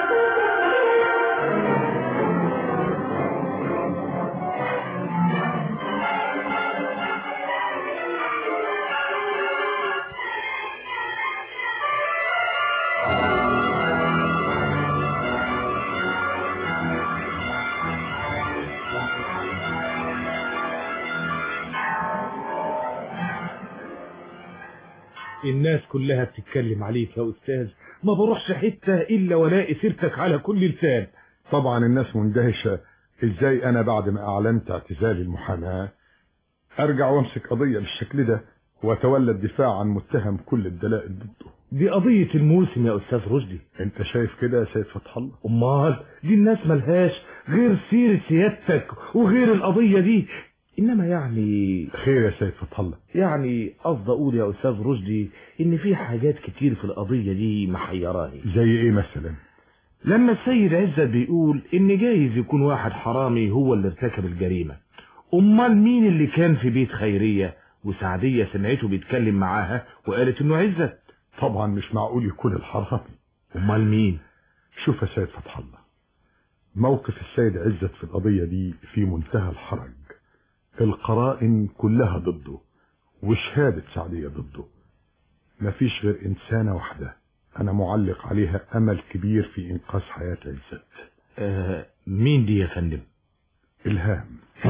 الناس كلها بتتكلم عليك يا أستاذ ما بروحش حتة إلا ولاقي سيرتك على كل لسان طبعا الناس مندهشة ازاي انا بعد ما اعلنت اعتزالي المحاماة ارجع وامسك قضية بالشكل ده واتولى الدفاع عن متهم كل الدلائل ضده دي قضية الموسم يا أستاذ رشدي انت شايف كده يا سيد فتح الله أمال دي الناس ملهاش غير سيرة سيادتك وغير القضية دي إنما يعني خير يا سيد فتح الله يعني قصد أقول يا أستاذ رشدي إن في حاجات كتير في القضية دي محيراني زي ايه مثلا لما السيد عزت بيقول إن جايز يكون واحد حرامي هو اللي ارتكب الجريمة أمال مين اللي كان في بيت خيرية وسعدية سمعته بيتكلم معاها وقالت إنه عزت طبعا مش معقول يكون الحرامي أمال مين شوف يا سيد فتح الله موقف السيد عزت في القضية دي في منتهى الحرج القرائن كلها ضده وشهادة سعدية ضده مفيش غير إنسانة واحدة أنا معلق عليها أمل كبير في إنقاذ حياة عزت آه مين دي يا فندم إلهام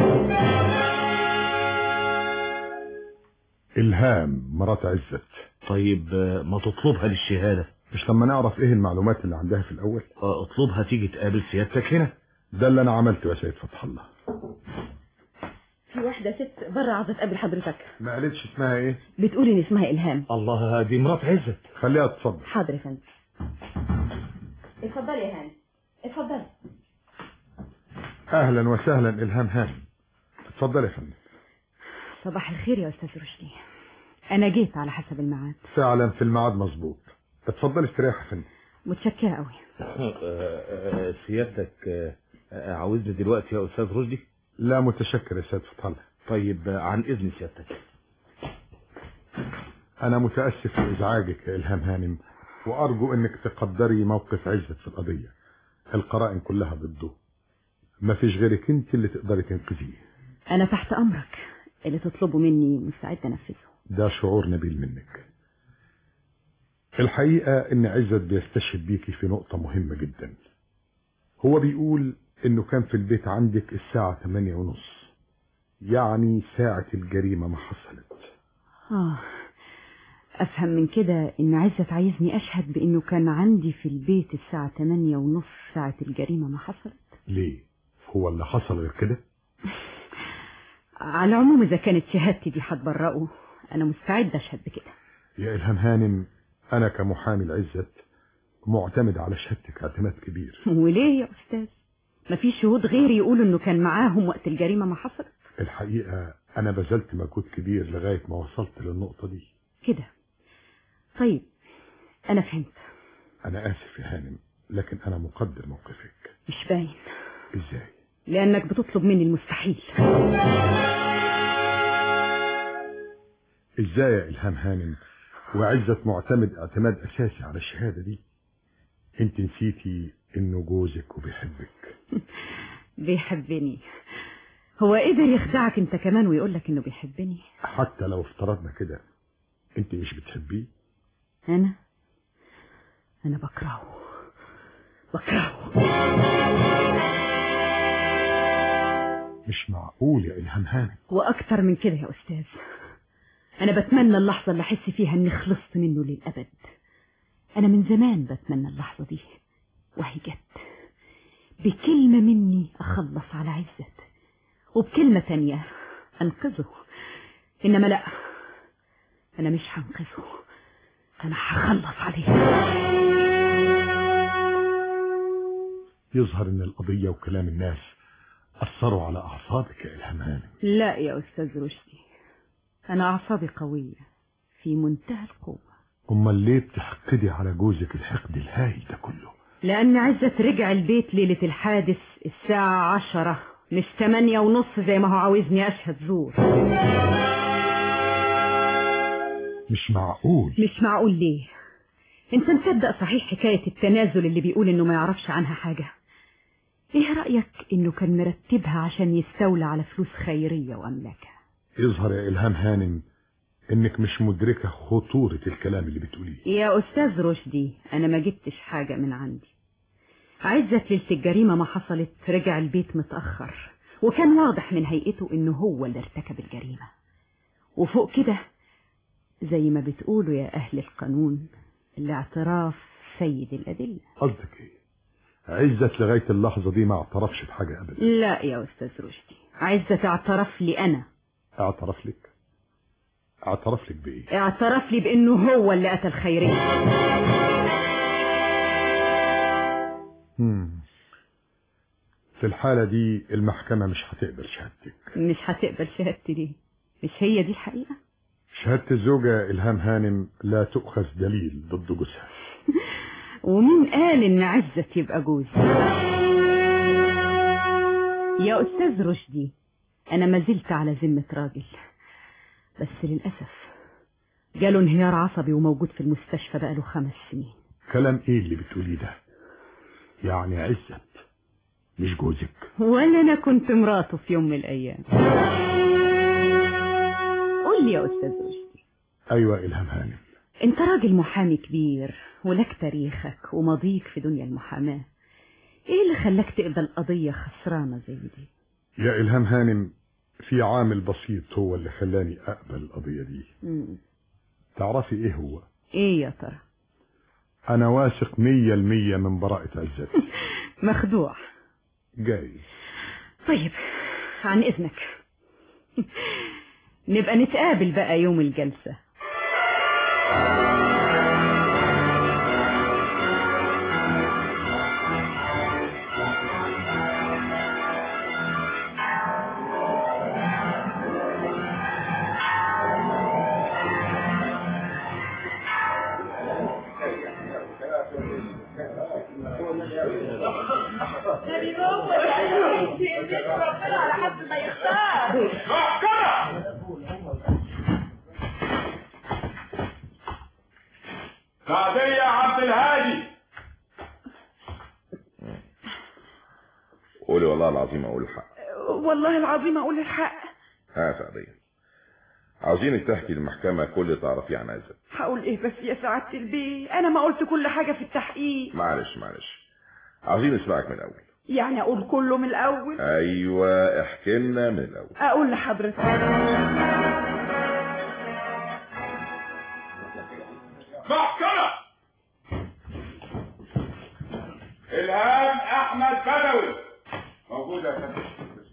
إلهام مرات عزت طيب آه ما تطلبها للشهادة مش لما نعرف إيه المعلومات اللي عندها في الأول آه اطلبها تيجي تقابل سيادتك هنا ده اللي أنا عملته يا سيد فتح الله في واحدة ست بره عاوزة تقابل حضرتك ما قالتش اسمها إيه بتقول إن اسمها إلهام الله دي مرات عزت خليها تتفضل حاضر يا فندم اتفضلي يا هاني اتفضلي أهلا وسهلا إلهام هانم اتفضل يا فندم صباح الخير يا أستاذ رشدي أنا جيت على حسب الميعاد فعلا في الميعاد مظبوط اتفضل استريح يا فندم متشكرة قوي سيادتك آه، آه، عاوزني دلوقتي يا أستاذ رشدي لا متشكر يا سيد فتح الله طيب آه، عن إذن سيادتك أنا متأسف لإزعاجك يا إلهام هانم وأرجو إنك تقدري موقف عزت في القضية القرائن كلها ضده مفيش غيرك أنت اللي تقدري تنقذيه أنا تحت أمرك اللي تطلبه مني مستعد أنفذه ده شعور نبيل منك الحقيقة ان عزت بيستشهد بيكي في نقطة مهمة جدا هو بيقول انه كان في البيت عندك الساعة 8 ونص يعني ساعة الجريمة ما حصلت آه أفهم من كده إن عزت عايزني أشهد بإنه كان عندي في البيت الساعة تمانية ونص ساعة الجريمة ما حصلت ليه هو اللي حصل غير كده على العموم إذا كانت شهادتي دي هتبرئه أنا مستعد أشهد بكده يا إلهام هانم أنا كمحامي العزت معتمد على شهادتك اعتماد كبير وليه يا أستاذ مفيش شهود غيري يقولوا إنه كان معاهم وقت الجريمة ما حصلت الحقيقة أنا بذلت مجهود كبير لغاية ما وصلت للنقطة دي كده طيب أنا فهمت أنا آسف يا هانم لكن أنا مقدر موقفك مش باين إزاي لأنك بتطلب مني المستحيل إزاي يا إلهام هانم وعزت معتمد اعتماد أساسي على الشهادة دي أنت نسيتي إنه جوزك وبيحبك بيحبني هو قدر يخدعك انت كمان ويقول لك انه بيحبني حتى لو افترضنا كده أنت مش بتحبيه انا انا بكرهه بكرهه مش معقول يا إلهام هانم واكتر من كده يا استاذ انا بتمنى اللحظة اللي احس فيها اني خلصت منه للابد انا من زمان بتمنى اللحظة دي وهي جت بكلمة مني اخلص على عزت وبكلمة تانية انقذه انما لا انا مش هنقذه انا هخلص عليه يظهر إن القضية وكلام الناس أثروا على أعصابك يا إلهام هانم لا يا استاذ رشدي انا اعصابي قوية في منتهى القوة أمال ليه بتحقدي على جوزك الحقد الهائل ده كله لأن عزت رجع البيت ليلة الحادث الساعة عشرة مش تمانية ونص زي ما هو عاوزني أشهد زور مش معقول مش معقول ليه انت مصدق صحيح حكاية التنازل اللي بيقول انه ما يعرفش عنها حاجة ايه رأيك انه كان مرتبها عشان يستولى على فلوس خيرية واملاكها يظهر يا إلهام هانم إنك مش مدركة خطورة الكلام اللي بتقوليه يا أستاذ رشدي أنا ما جبتش حاجة من عندي عزت ليلة الجريمة ما حصلت رجع البيت متأخر وكان واضح من هيئته إنه هو اللي ارتكب الجريمة وفوق كده زي ما بتقولوا يا أهل القانون الاعتراف سيد الأدلة قصدك إيه عزت لغاية اللحظة دي ما اعترفش بحاجة أبدا لا يا أستاذ رشدي عزت اعترف لي أنا اعترف لك اعترف لك بإيه اعترف لي بأنه هو اللي قتل خيرية مم. في الحالة دي المحكمة مش هتقبل شهادتك مش هتقبل شهادتي دي مش هي دي الحقيقة شهادة الزوجة إلهام هانم لا تؤخذ دليل ضد جوزها ومين قال ان عزت يبقى جوزي يا استاذ رشدي انا ما زلت على ذمة راجل بس للأسف جاله انهيار عصبي وموجود في المستشفى بقاله خمس سنين كلام ايه اللي بتقوليه ده يعني عزت مش جوزك ولا انا كنت مراته في يوم من الايام قول لي يا استاذ رشدي ايوه الهام هانم انت راجل محامي كبير ولك تاريخك وماضيك في دنيا المحاماة ايه اللي خلاك تقبل قضية خسرانة زي دي يا الهام هانم في عامل بسيط هو اللي خلاني اقبل القضية دي مم. تعرفي ايه هو ايه يا ترى انا واثق مية المية من براءة عزت مخدوع جايز طيب عن اذنك نبقى نتقابل بقى يوم الجلسة ربنا على حد ما يختار سعدية يا عبد الهادي قولي والله العظيم اقول الحق والله العظيم اقول الحق ها يا سعدية عاوزينك تحكي للمحكمة كل اللي تعرفيه عن عزت هقول ايه بس يا سعادة البيه انا ما قلت كل حاجة في التحقيق معلش معلش عاوزين نسمعك من الأول يعني اقول كله من الاول أيوة احكي لنا من الأول اقول لحضرتك محكمة إلهام أحمد بدوي موجودة يا فندم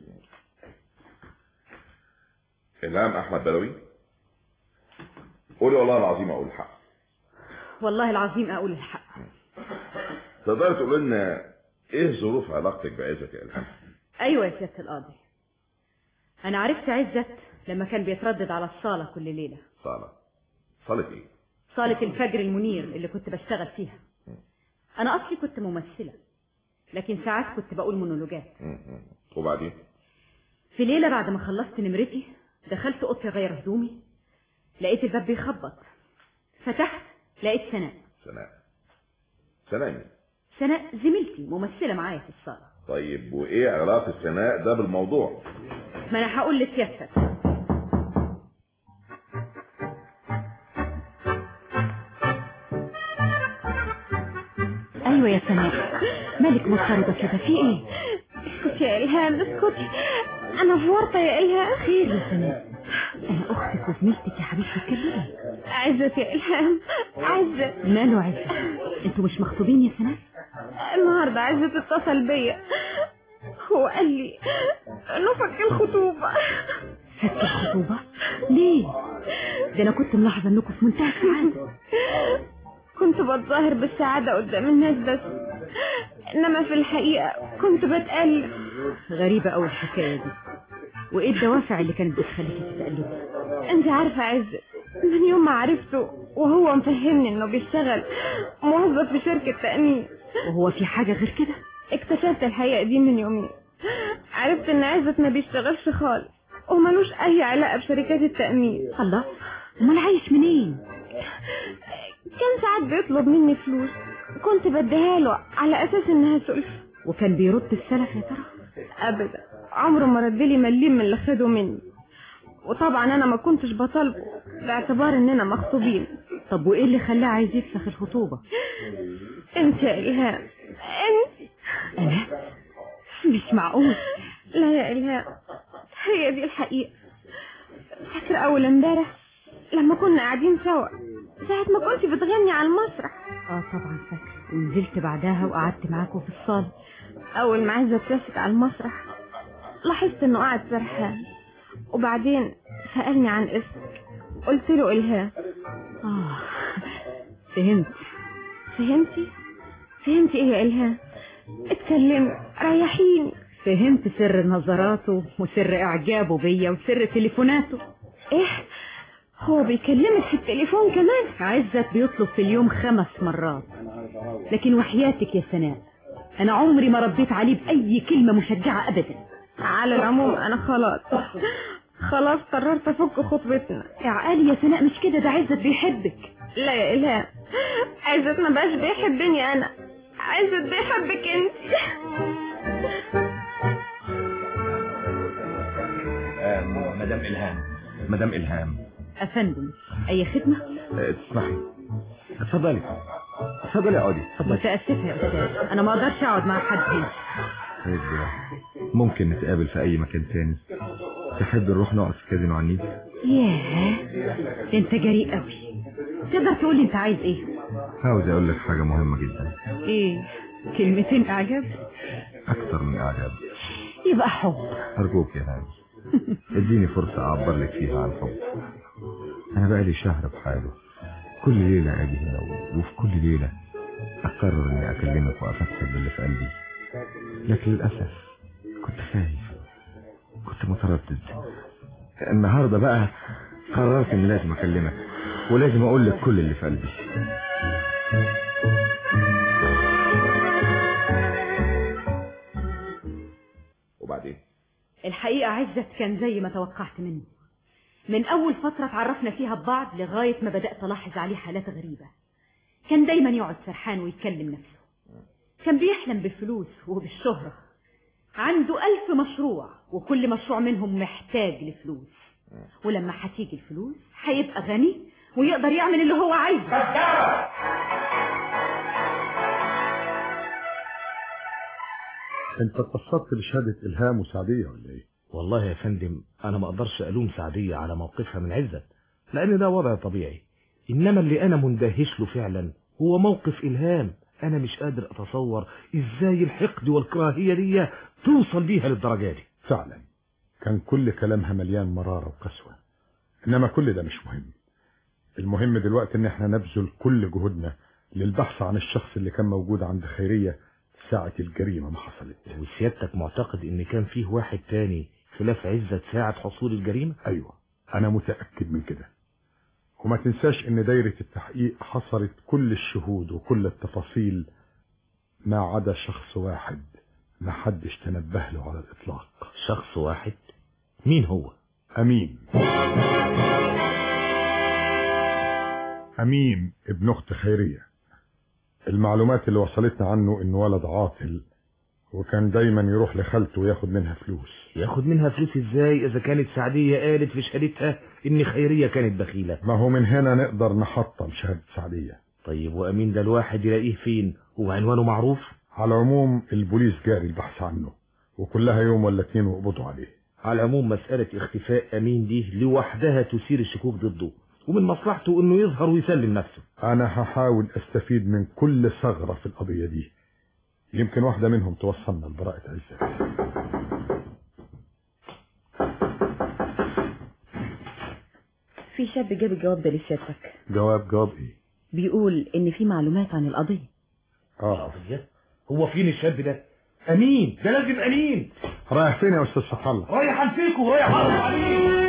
إلهام أحمد بدوي قولي والله العظيم أقول الحق والله العظيم اقول الحق تقدر تقول لنا إيه ظروف علاقتك بعزت يا إلهام ايوه يا سياده القاضي انا عرفت عزت لما كان بيتردد على الصاله كل ليله صالة صالة إيه؟ صاله الفجر المنير اللي كنت بشتغل فيها انا اصلي كنت ممثله لكن ساعات كنت بقول مونولوجات م- م. وبعدين في ليله بعد ما خلصت نمرتي دخلت اوضتي اغير هدومي لقيت الباب بيخبط فتحت لقيت سناء سناء سناء مين؟ سناء زميلتي ممثله معايا في الصاله طيب وإيه علاقة سناء ده بالموضوع؟ ما انا هقول لسيادتك ايوه يا سناء مالك مضطربه كده في ايه اسكتي يا إلهام اسكتي أنا في ورطة يا إلهام خير يا سناء انا اختك وزميلتك يا حبيبتي اتكلمي عزت يا إلهام عزت ماله عزت انتوا مش مخطوبين يا سناء النهاردة عزت اتصل بيا هو قال لي انه فك الخطوبة فك الخطوبه ليه ده انا كنت ملاحظه انكم في منتهى السعاده كنت بتظاهر بالسعادة قدام الناس بس انما في الحقيقة كنت بتقلب غريبه قوي الحكايه دي وايه الدوافع اللي كانت بتخليكي تتقلبي انت عارفة عزت من يوم ما عرفته وهو مفهمني انه بيشتغل موظف في شركة تأمين وهو في حاجه غير كده اكتشفت الحقيقة دي من يومين عرفت ان عزت ما بيشتغلش خالص وملوش اي علاقة بشركات التأمين الله امال عايش منين كان ساعات بيطلب مني فلوس كنت بديها له على اساس انها سلفة وكان بيرد السلف يا ترى ابدا عمره ما رد لي مليم من اللي خده مني وطبعا انا ما كنتش بطالبه باعتبار اننا مخطوبين طب وايه اللي خلاه عايز يفسخ الخطوبه انت يا الهام انت انا مش معقول لا يا الهام هي دي الحقيقة فاكر اول امبارح لما كنا قاعدين سوا ساعة ما كنت بتغني على المسرح اه طبعا فاكره ونزلت بعدها وقعدت معاكم في الصاله اول ما عايزة اتلفت على المسرح لاحظت انه قاعد سرحان وبعدين سألني عن اسمك قلت له الهام اه فهمت فهمتي فهمتي ايه يا الهام اتكلمي ريحيني فهمت سر نظراته وسر اعجابه بيا وسر تليفوناته ايه هو بيكلمك في التليفون كمان عزت بيطلب في اليوم خمس مرات لكن وحياتك يا سناء انا عمري ما رديت عليه باي كلمه مشجعه ابدا على العموم انا خلاص خلاص قررت افك خطبتنا يا عقالي يا سناء مش كده ده عزت بيحبك لا يا الهام عزت ما بقاش بيحبني انا عزت بيحبك انت آه مدام إلهام مدام إلهام افندم اي خدمه آه، تسمحي اتفضلي اتفضلي اقعدي اتفضلي متاسفه يا استاذ انا ما اقدرش اقعد مع حد هنا طيب ممكن نتقابل في أي مكان تاني تحب نروح نقعد في كازينو على النيل ياه ده انت جريء قوي تقدر تقول لي انت عايز ايه عاوز أقول لك حاجة مهمة جدا ايه كلمتين اعجاب أكثر من إعجاب يبقى حب أرجوك يا ناس اديني فرصة أعبر لك فيها عن حب أنا بقالي شهر بحاله كل ليلة أجي هنا و- وفي كل ليلة أقرر إني أكلمك وأفكر باللي في قلبي لكن للأسف كنت خايف كنت متردد النهاردة بقى قررت إني لازم أكلمك ولازم أقول لك كل اللي في قلبي وبعدين الحقيقة عزت كان زي ما توقعت منه من أول فترة اتعرفنا فيها ببعض لغاية ما بدأت ألاحظ عليه حالات غريبة كان دايما يقعد سرحان ويتكلم نفسه كان بيحلم بالفلوس وبالشهرة عنده ألف مشروع وكل مشروع منهم محتاج لفلوس ولما هتيجي الفلوس هيبقى غني ويقدر يعمل اللي هو عايزه انت اتبسطت بشهادة الهام وسعدية ولا ايه والله يا فندم انا ما اقدرش الوم سعدية على موقفها من عزت لان ده وضع طبيعي انما اللي انا مندهش له فعلا هو موقف الهام انا مش قادر اتصور ازاي الحقد والكراهية دي توصل بيها للدرجة دي فعلا كان كل كلامها مليان مرارة وقسوة انما كل ده مش مهم المهم دلوقتي ان احنا نبذل كل جهودنا للبحث عن الشخص اللي كان موجود عند خيرية ساعة الجريمة ما حصلت وسيادتك معتقد ان كان فيه واحد تاني خلاف عزت ساعة حصول الجريمة ايوه انا متأكد من كده وما تنساش ان دايرة التحقيق حصرت كل الشهود وكل التفاصيل ما عدا شخص واحد ما حدش تنبه له على الاطلاق شخص واحد مين هو امين امين ابن اخت خيرية المعلومات اللي وصلتنا عنه انه ولد عاطل وكان دايما يروح لخالته وياخد منها فلوس ياخد منها فلوس ازاي اذا كانت سعدية قالت في شهادتها ان خيرية كانت بخيلة ما هو من هنا نقدر نحطم شهادة سعدية طيب وامين ده الواحد يلاقيه فين وعنوانه معروف على العموم البوليس جاري البحث عنه وكلها يوم ولا اتنين وقبضوا عليه على العموم مسألة اختفاء امين دي لوحدها تثير الشكوك ضده ومن مصلحته انه يظهر ويسلم نفسه انا هحاول استفيد من كل ثغرة في القضية دي يمكن واحدة منهم توصلنا لبراءة عزت في شاب جاب الجواب ده لسيادتك جواب جواب ايه بيقول ان في معلومات عن القضية اه هو فين الشاب ده امين ده لازم امين رايح فين يا استاذ فتح الله رايح انفيكم رايح اعرف عليه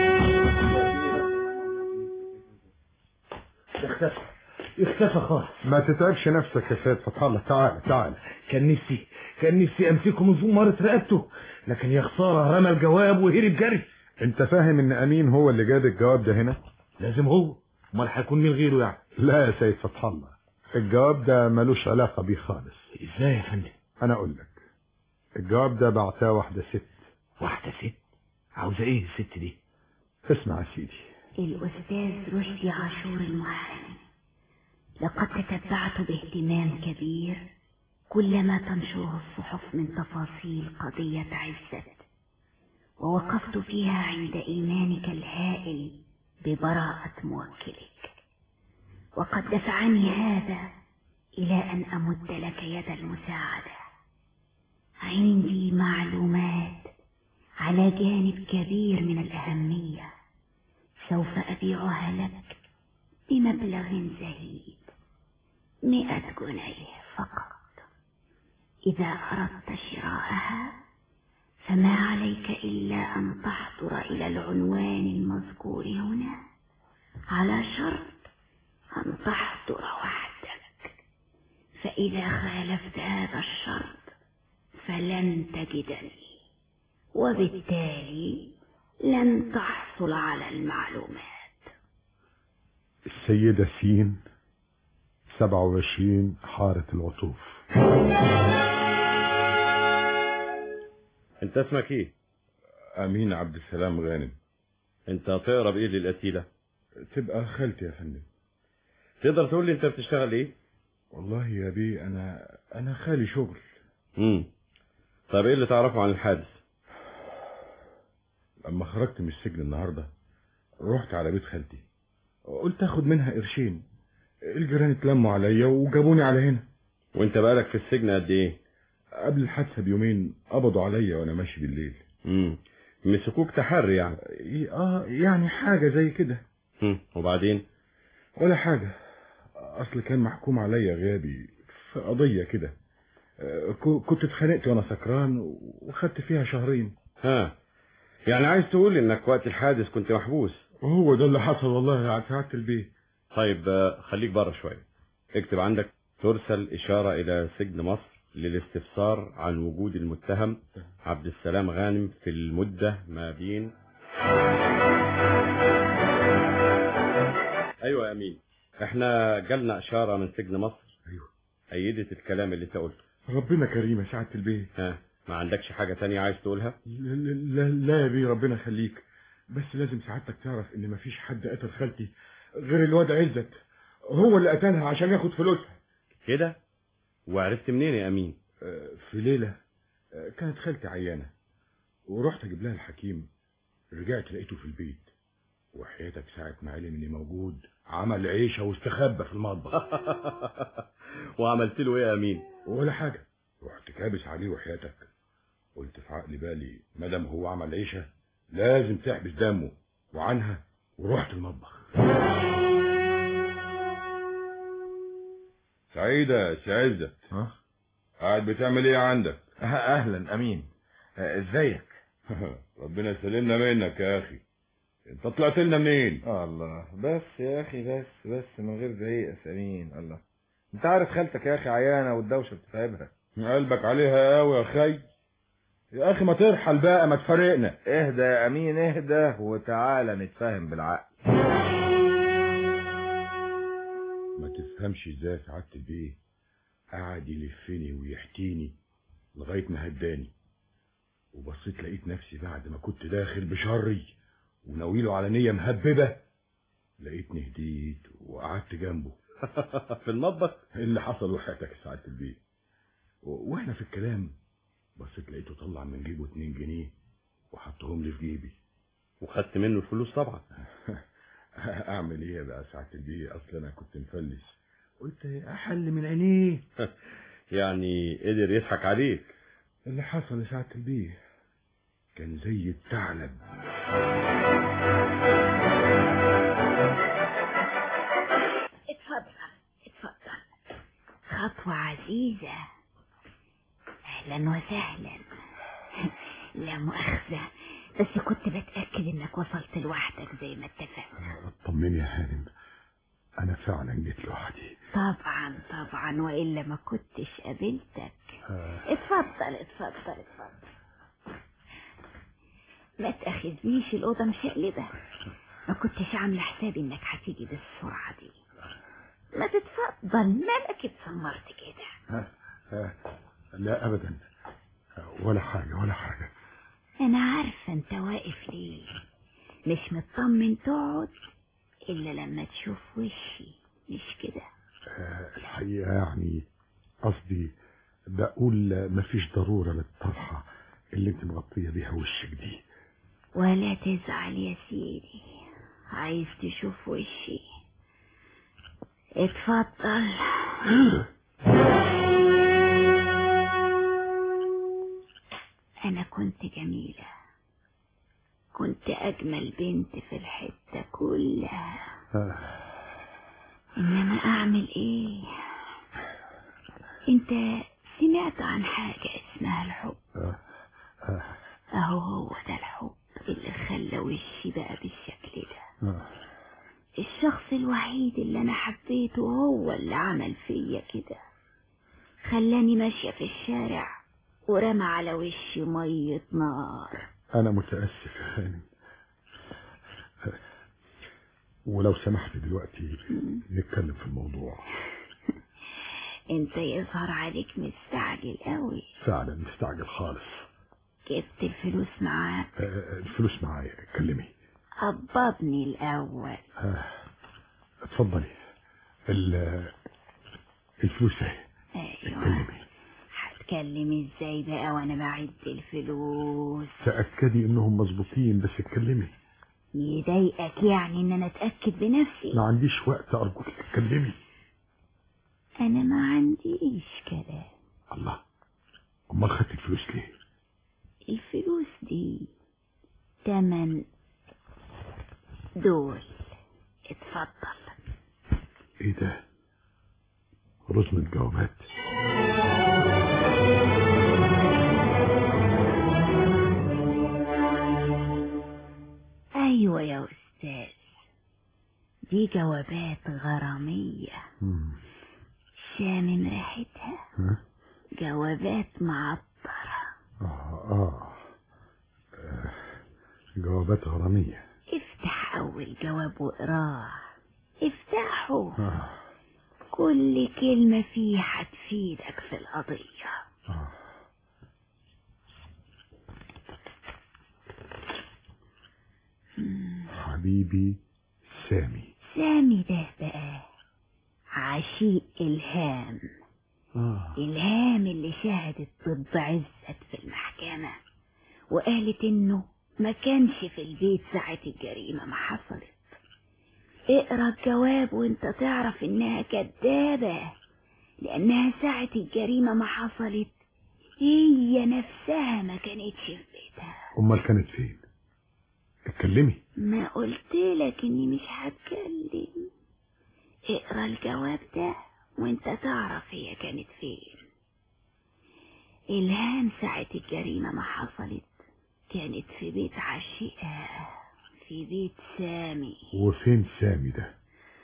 اختفى اختفى خالص ما تتعبش نفسك يا سيد فتح الله تعال تعال كان نفسي كان نفسي امسكه من زمارة رقبته لكن يا خسارة رمى الجواب وهرب جري انت فاهم ان امين هو اللي جاب الجواب ده هنا لازم هو امال هيكون مين غيره يعني لا يا سيد فتح الله الجواب ده ملوش علاقة بيه خالص ازاي يا فندم انا اقول لك الجواب ده بعتاه واحدة ست واحدة ست عاوزة ايه الست دي اسمع يا سيدي الأستاذ رشدي عاشور المحامي لقد تتبعت باهتمام كبير كل ما تنشره الصحف من تفاصيل قضية عزت ووقفت فيها عند إيمانك الهائل ببراءة موكلك وقد دفعني هذا إلى أن أمد لك يد المساعدة عندي معلومات على جانب كبير من الأهمية سوف أبيعها لك بمبلغ زهيد مئة جنيه فقط إذا أردت شراءها فما عليك إلا أن تحضر إلى العنوان المذكور هنا على شرط أن تحضر وحدك فإذا خالفت هذا الشرط فلن تجدني وبالتالي لن تحصل على المعلومات السيدة سين سبعة وعشرين حارة العطوف انت اسمك ايه امين عبد السلام غانم انت تقرب ايه للقتيلة تبقى خالتي يا فندم تقدر تقول لي انت بتشتغل ايه والله يا بيه انا انا خالي شغل امم طب ايه اللي تعرفه عن الحادث لما خرجت من السجن النهارده رحت على بيت خالتي قلت اخد منها قرشين الجيران اتلموا عليا وجابوني على هنا وانت بقالك في السجن قد ايه قبل الحادثه بيومين قبضوا عليا وانا ماشي بالليل امم مسكوك تحري يعني اه يعني حاجه زي كده امم وبعدين ولا حاجه اصل كان محكوم عليا غيابي في قضيه كده كنت اتخانقت وانا سكران وخدت فيها شهرين ها يعني عايز تقول انك وقت الحادث كنت محبوس هو ده اللي حصل والله يا سعاده البيه طيب خليك بره شويه اكتب عندك ترسل اشاره الى سجن مصر للاستفسار عن وجود المتهم عبد السلام غانم في المده ما بين ايوه يا امين احنا جالنا اشاره من سجن مصر ايوه ايدت الكلام اللي انت قلته ربنا كريم يا سعاده البيه ها ما عندكش حاجه تانية عايز تقولها لا لا, لا يا بيه ربنا يخليك بس لازم سعادتك تعرف ان مفيش حد قتل خالتي غير الواد عزت هو اللي قتلها عشان ياخد فلوسها كده وعرفت منين يا امين آه، في ليلة آه، كانت خالتي عيانة ورحت اجيب لها الحكيم رجعت لقيته في البيت وحياتك ساعة ما علم اني موجود عمل عيشة واستخبى في المطبخ وعملت له ايه يا امين ولا حاجة رحت كابس عليه وحياتك قلت في عقلي بالي مادام هو عمل عيشة لازم تحبس دمه وعنها ورحت المطبخ سعيدة سي عزت قاعد بتعمل ايه عندك اهلا امين ازيك ربنا يسلمنا منك يا اخي انت طلعت لنا منين الله بس يا اخي بس بس من غير زعيق يا سمين الله انت عارف خالتك يا اخي عيانه والدوشه بتتعبها قلبك عليها قوي يا خي يا اخي ما ترحل بقى ما تفرقنا اهدى يا امين اهدى وتعالى نتفاهم بالعقل ما تفهمش ازاي سعادة البيه قعد يلفني ويحتيني لغاية ما هداني وبصيت لقيت نفسي بعد ما كنت داخل بشري وناويله على نية مهببة لقيتني هديت وقعدت جنبه في المطبخ اللي حصل وحياتك يا سعادة البيه و- واحنا في الكلام بصيت لقيته طلع من جيبه اتنين جنيه وحطهم لي في جيبي وخدت منه الفلوس طبعا اعمل ايه بقى يا سعادة البيه اصل انا كنت مفلس قلت احل من عينيه يعني قدر يضحك عليك اللي حصل يا سعادة البيه كان زي الثعلب اتفضل اتفضل خطوة عزيزة أهلا وسهلا لا مؤاخذة بس كنت بتأكد إنك وصلت لوحدك زي ما اتفقنا طمني يا هانم انا فعلا جيت لوحدي طبعا طبعا وإلا ما كنتش قابلتك اتفضل اتفضل اتفضل ما تأخذنيش الأوضة مشقلبة ما كنتش عاملة حسابي إنك هتيجي بالسرعة دي ما تتفضل مالك اتسمرت كده ها ها لا ابدا ولا حاجة ولا حاجة أنا عارفة أنت واقف ليه مش مطمن تقعد إلا لما تشوف وشي مش كده آه، الحقيقة يعني قصدي بقول مفيش ضرورة للطرحة اللي انت مغطية بيها وشك دي ولا تزعل يا سيدي عايز تشوف وشي اتفضل أنا كنت جميلة كنت أجمل بنت في الحتة كلها آه، إنما أعمل إيه أنت سمعت عن حاجة اسمها الحب آه، آه، أهو هو ده الحب اللي خلى وشي بقى بالشكل ده آه. الشخص الوحيد اللي أنا حبيته هو اللي عمل فيا كده خلاني ماشية في الشارع ورمى على وشي مية نار انا متأسف يا هانم ولو سمحت دلوقتي نتكلم في الموضوع انت يظهر عليك مستعجل قوي فعلا مستعجل خالص جبت الفلوس معاك آه، الفلوس معايا اتكلمي قبضني الأول آه، اتفضلي ال- الفلوس اهي أيوة هتكلم ازاي بقى وانا بعد الفلوس تأكدي انهم مظبوطين بس اتكلمي يضايقك يعني ان انا اتأكد بنفسي ما عنديش وقت ارجوك اتكلمي انا ما عنديش كلام الله امال خدت الفلوس ليه الفلوس دي تمن دول اتفضل ايه ده رزمة جوابات ايوه يا استاذ دي جوابات غرامية مم. شامم ريحتها ها؟ جوابات معطرة آه, آه. آه. جوابات غرامية افتح اول جواب واقراه افتحه آه. كل كلمة فيه هتفيدك في القضية آه. مم. حبيبي سامي سامي ده بقى عشيق إلهام آه. إلهام اللي شهدت ضد عزت في المحكمة وقالت إنه ما كانش في البيت ساعة الجريمة ما حصلت اقرا الجواب وانت تعرف انها كدابة لانها ساعة الجريمة ما حصلت هي نفسها ما كانتش في بيتها امال كانت فين اتكلمي ما قلت لك اني مش هتكلم اقرا الجواب ده وانت تعرف هي كانت فين الهام ساعة الجريمة ما حصلت كانت في بيت عشيقها في بيت سامي وفين سامي ده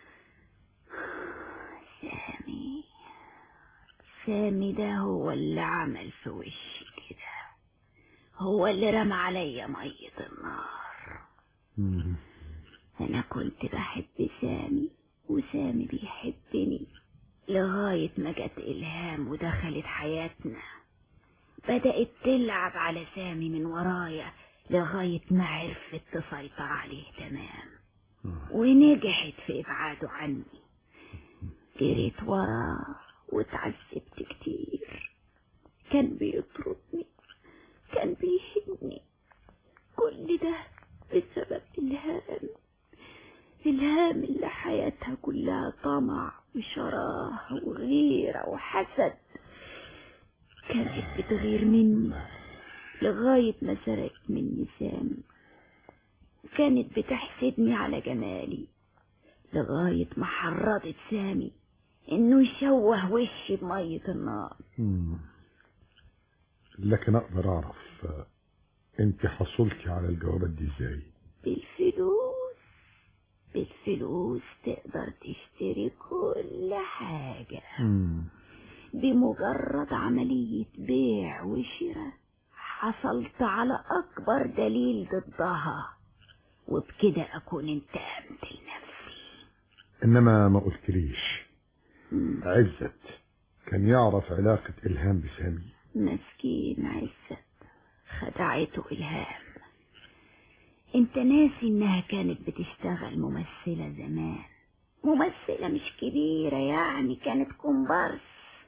سامي سامي ده هو اللي عمل في وشي كده هو اللي رمى عليا مية النار مم. أنا كنت بحب سامي وسامي بيحبني لغاية ما جت إلهام ودخلت حياتنا بدأت تلعب على سامي من ورايا لغاية ما عرفت تسيطر عليه تمام ونجحت في إبعاده عني جريت وراه واتعذبت كتير كان بيطردني كان بيهني كل ده بسبب إلهام إلهام اللي حياتها كلها طمع وشراه وغيرة وحسد كانت بتغير مني لغاية ما سرقت مني سامي كانت بتحسدني على جمالي لغاية ما حرضت سامي انه يشوه وشي بمية النار مم. لكن اقدر اعرف آه، انت حصلتي على الجوابات دي ازاي بالفلوس بالفلوس تقدر تشتري كل حاجة مم. بمجرد عملية بيع وشراء حصلت على أكبر دليل ضدها وبكده أكون انتقمت لنفسي انما ما قلتليش عزت كان يعرف علاقة الهام بسامي مسكين عزت خدعته إلهام انت ناسي انها كانت بتشتغل ممثلة زمان ممثلة مش كبيرة يعني كانت كومبارس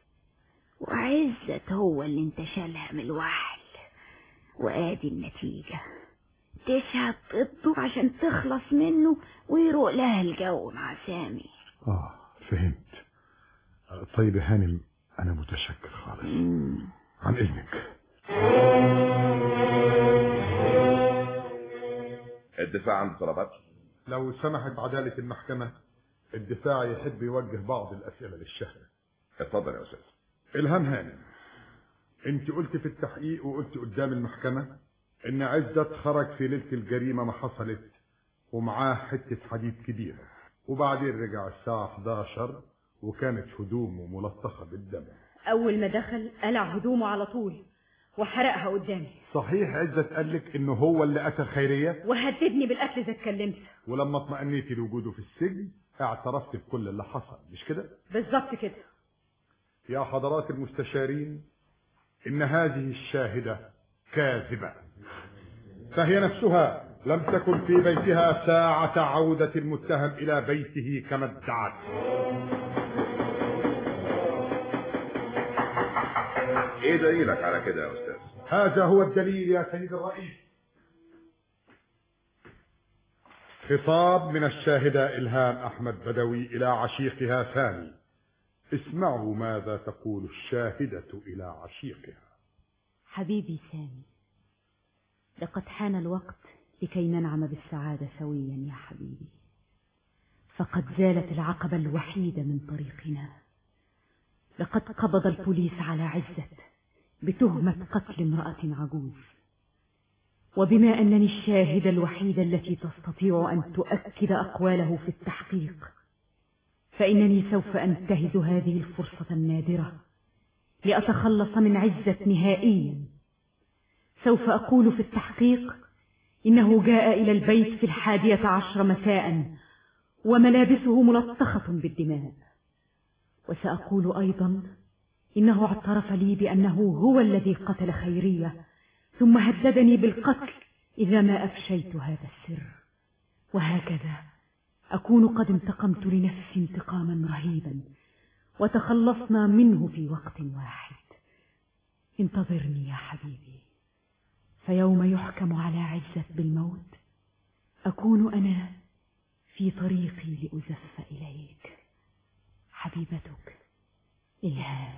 وعزت هو اللي انتشلها من الوحل وادي النتيجة تشهد ضده عشان تخلص منه ويروق لها الجو مع سامي اه فهمت آه، طيب يا هانم انا متشكر خالص عن اذنك الدفاع عنده طلبات لو سمحت عدالة المحكمة الدفاع يحب يوجه بعض الأسئلة للشهر اتفضل يا استاذ إلهام هانم أنت قلت في التحقيق وقلت قدام المحكمة إن عزت خرج في ليلة الجريمة ما حصلت ومعاه حتة حديد كبيرة وبعدين رجع الساعة 11 وكانت هدومه ملطخة بالدم أول ما دخل قلع هدومه على طول وحرقها قدامي صحيح عزت قال لك إنه هو اللي قتل خيرية وهددني بالقتل إذا اتكلمت ولما اطمأنيتي لوجوده في السجن اعترفت بكل اللي حصل مش كده؟ بالظبط كده يا حضرات المستشارين إن هذه الشاهدة كاذبة فهي نفسها لم تكن في بيتها ساعة عودة المتهم إلى بيته كما ادعت ايه دليلك على كده يا استاذ هذا هو الدليل يا سيد الرئيس خطاب من الشاهدة إلهام أحمد بدوي إلى عشيقها ثاني اسمعوا ماذا تقول الشاهدة إلى عشيقها حبيبي سامي لقد حان الوقت لكي ننعم بالسعادة سويا يا حبيبي فقد زالت العقبة الوحيدة من طريقنا لقد قبض البوليس على عزت بتهمة قتل امرأة عجوز وبما أنني الشاهدة الوحيدة التي تستطيع أن تؤكد أقواله في التحقيق فإنني سوف أنتهز هذه الفرصة النادرة لأتخلص من عزة نهائيا سوف أقول في التحقيق إنه جاء إلى البيت في الحادية عشر مساء وملابسه ملطخة بالدماء وسأقول أيضا إنه اعترف لي بأنه هو الذي قتل خيرية ثم هددني بالقتل إذا ما أفشيت هذا السر وهكذا أكون قد انتقمت لنفسي انتقاما رهيبا وتخلصنا منه في وقت واحد انتظرني يا حبيبي فيوم يحكم على عزة بالموت أكون أنا في طريقي لأزف إليك حبيبتك إلهام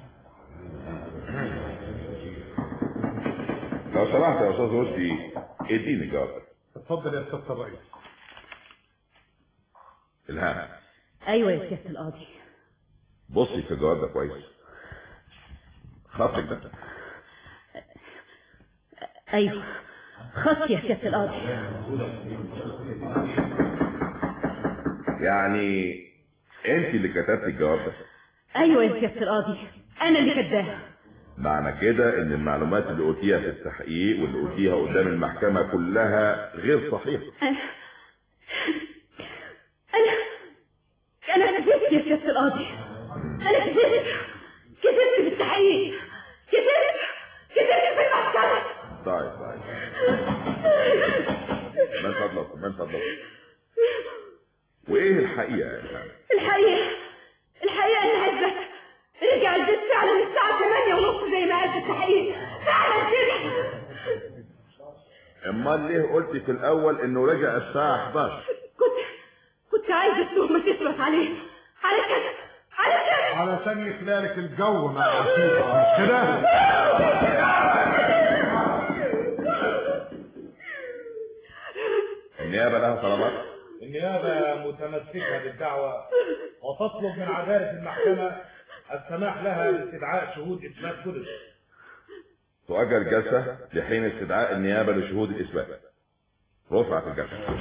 لو سمحت يا استاذ رشدي اديني جوابك اتفضل يا سيادة الرئيس الهام أيوة يا سيادة القاضي بصي في الجواب ده كويس خطك ده أيوة خط يا سيادة القاضي يعني انت اللي كتبت الجواب ده أيوة يا سيادة القاضي أنا اللي كداها معنى كده ان المعلومات اللي قلتيها في التحقيق واللي قلتيها قدام المحكمة كلها غير صحيحة أنا أنا أنا كذبت يا سيادة القاضي أنا كذبت كذبت في التحقيق كذبت كذبت في المحكمة طيب طيب من فضلك من فضلك وايه الحقيقة يا الهام الحقيقة الحقيقة إن عزت رجع البيت فعلا الساعة 8 ونص زي ما قال في التحقيق فعلا كده امال ليه قلتي في الاول انه رجع الساعة 11 كنت كنت عايزة التهمة تثبت عليه على كده على كده علشان يخلالك الجو مع عصيبة مش كده؟ النيابة لها طلبات النيابة متمسكة بالدعوة وتطلب من عدالة المحكمة السماح لها باستدعاء شهود إثبات كل تؤجل الجلسة لحين استدعاء النيابة لشهود الإثبات رفعت الجلسة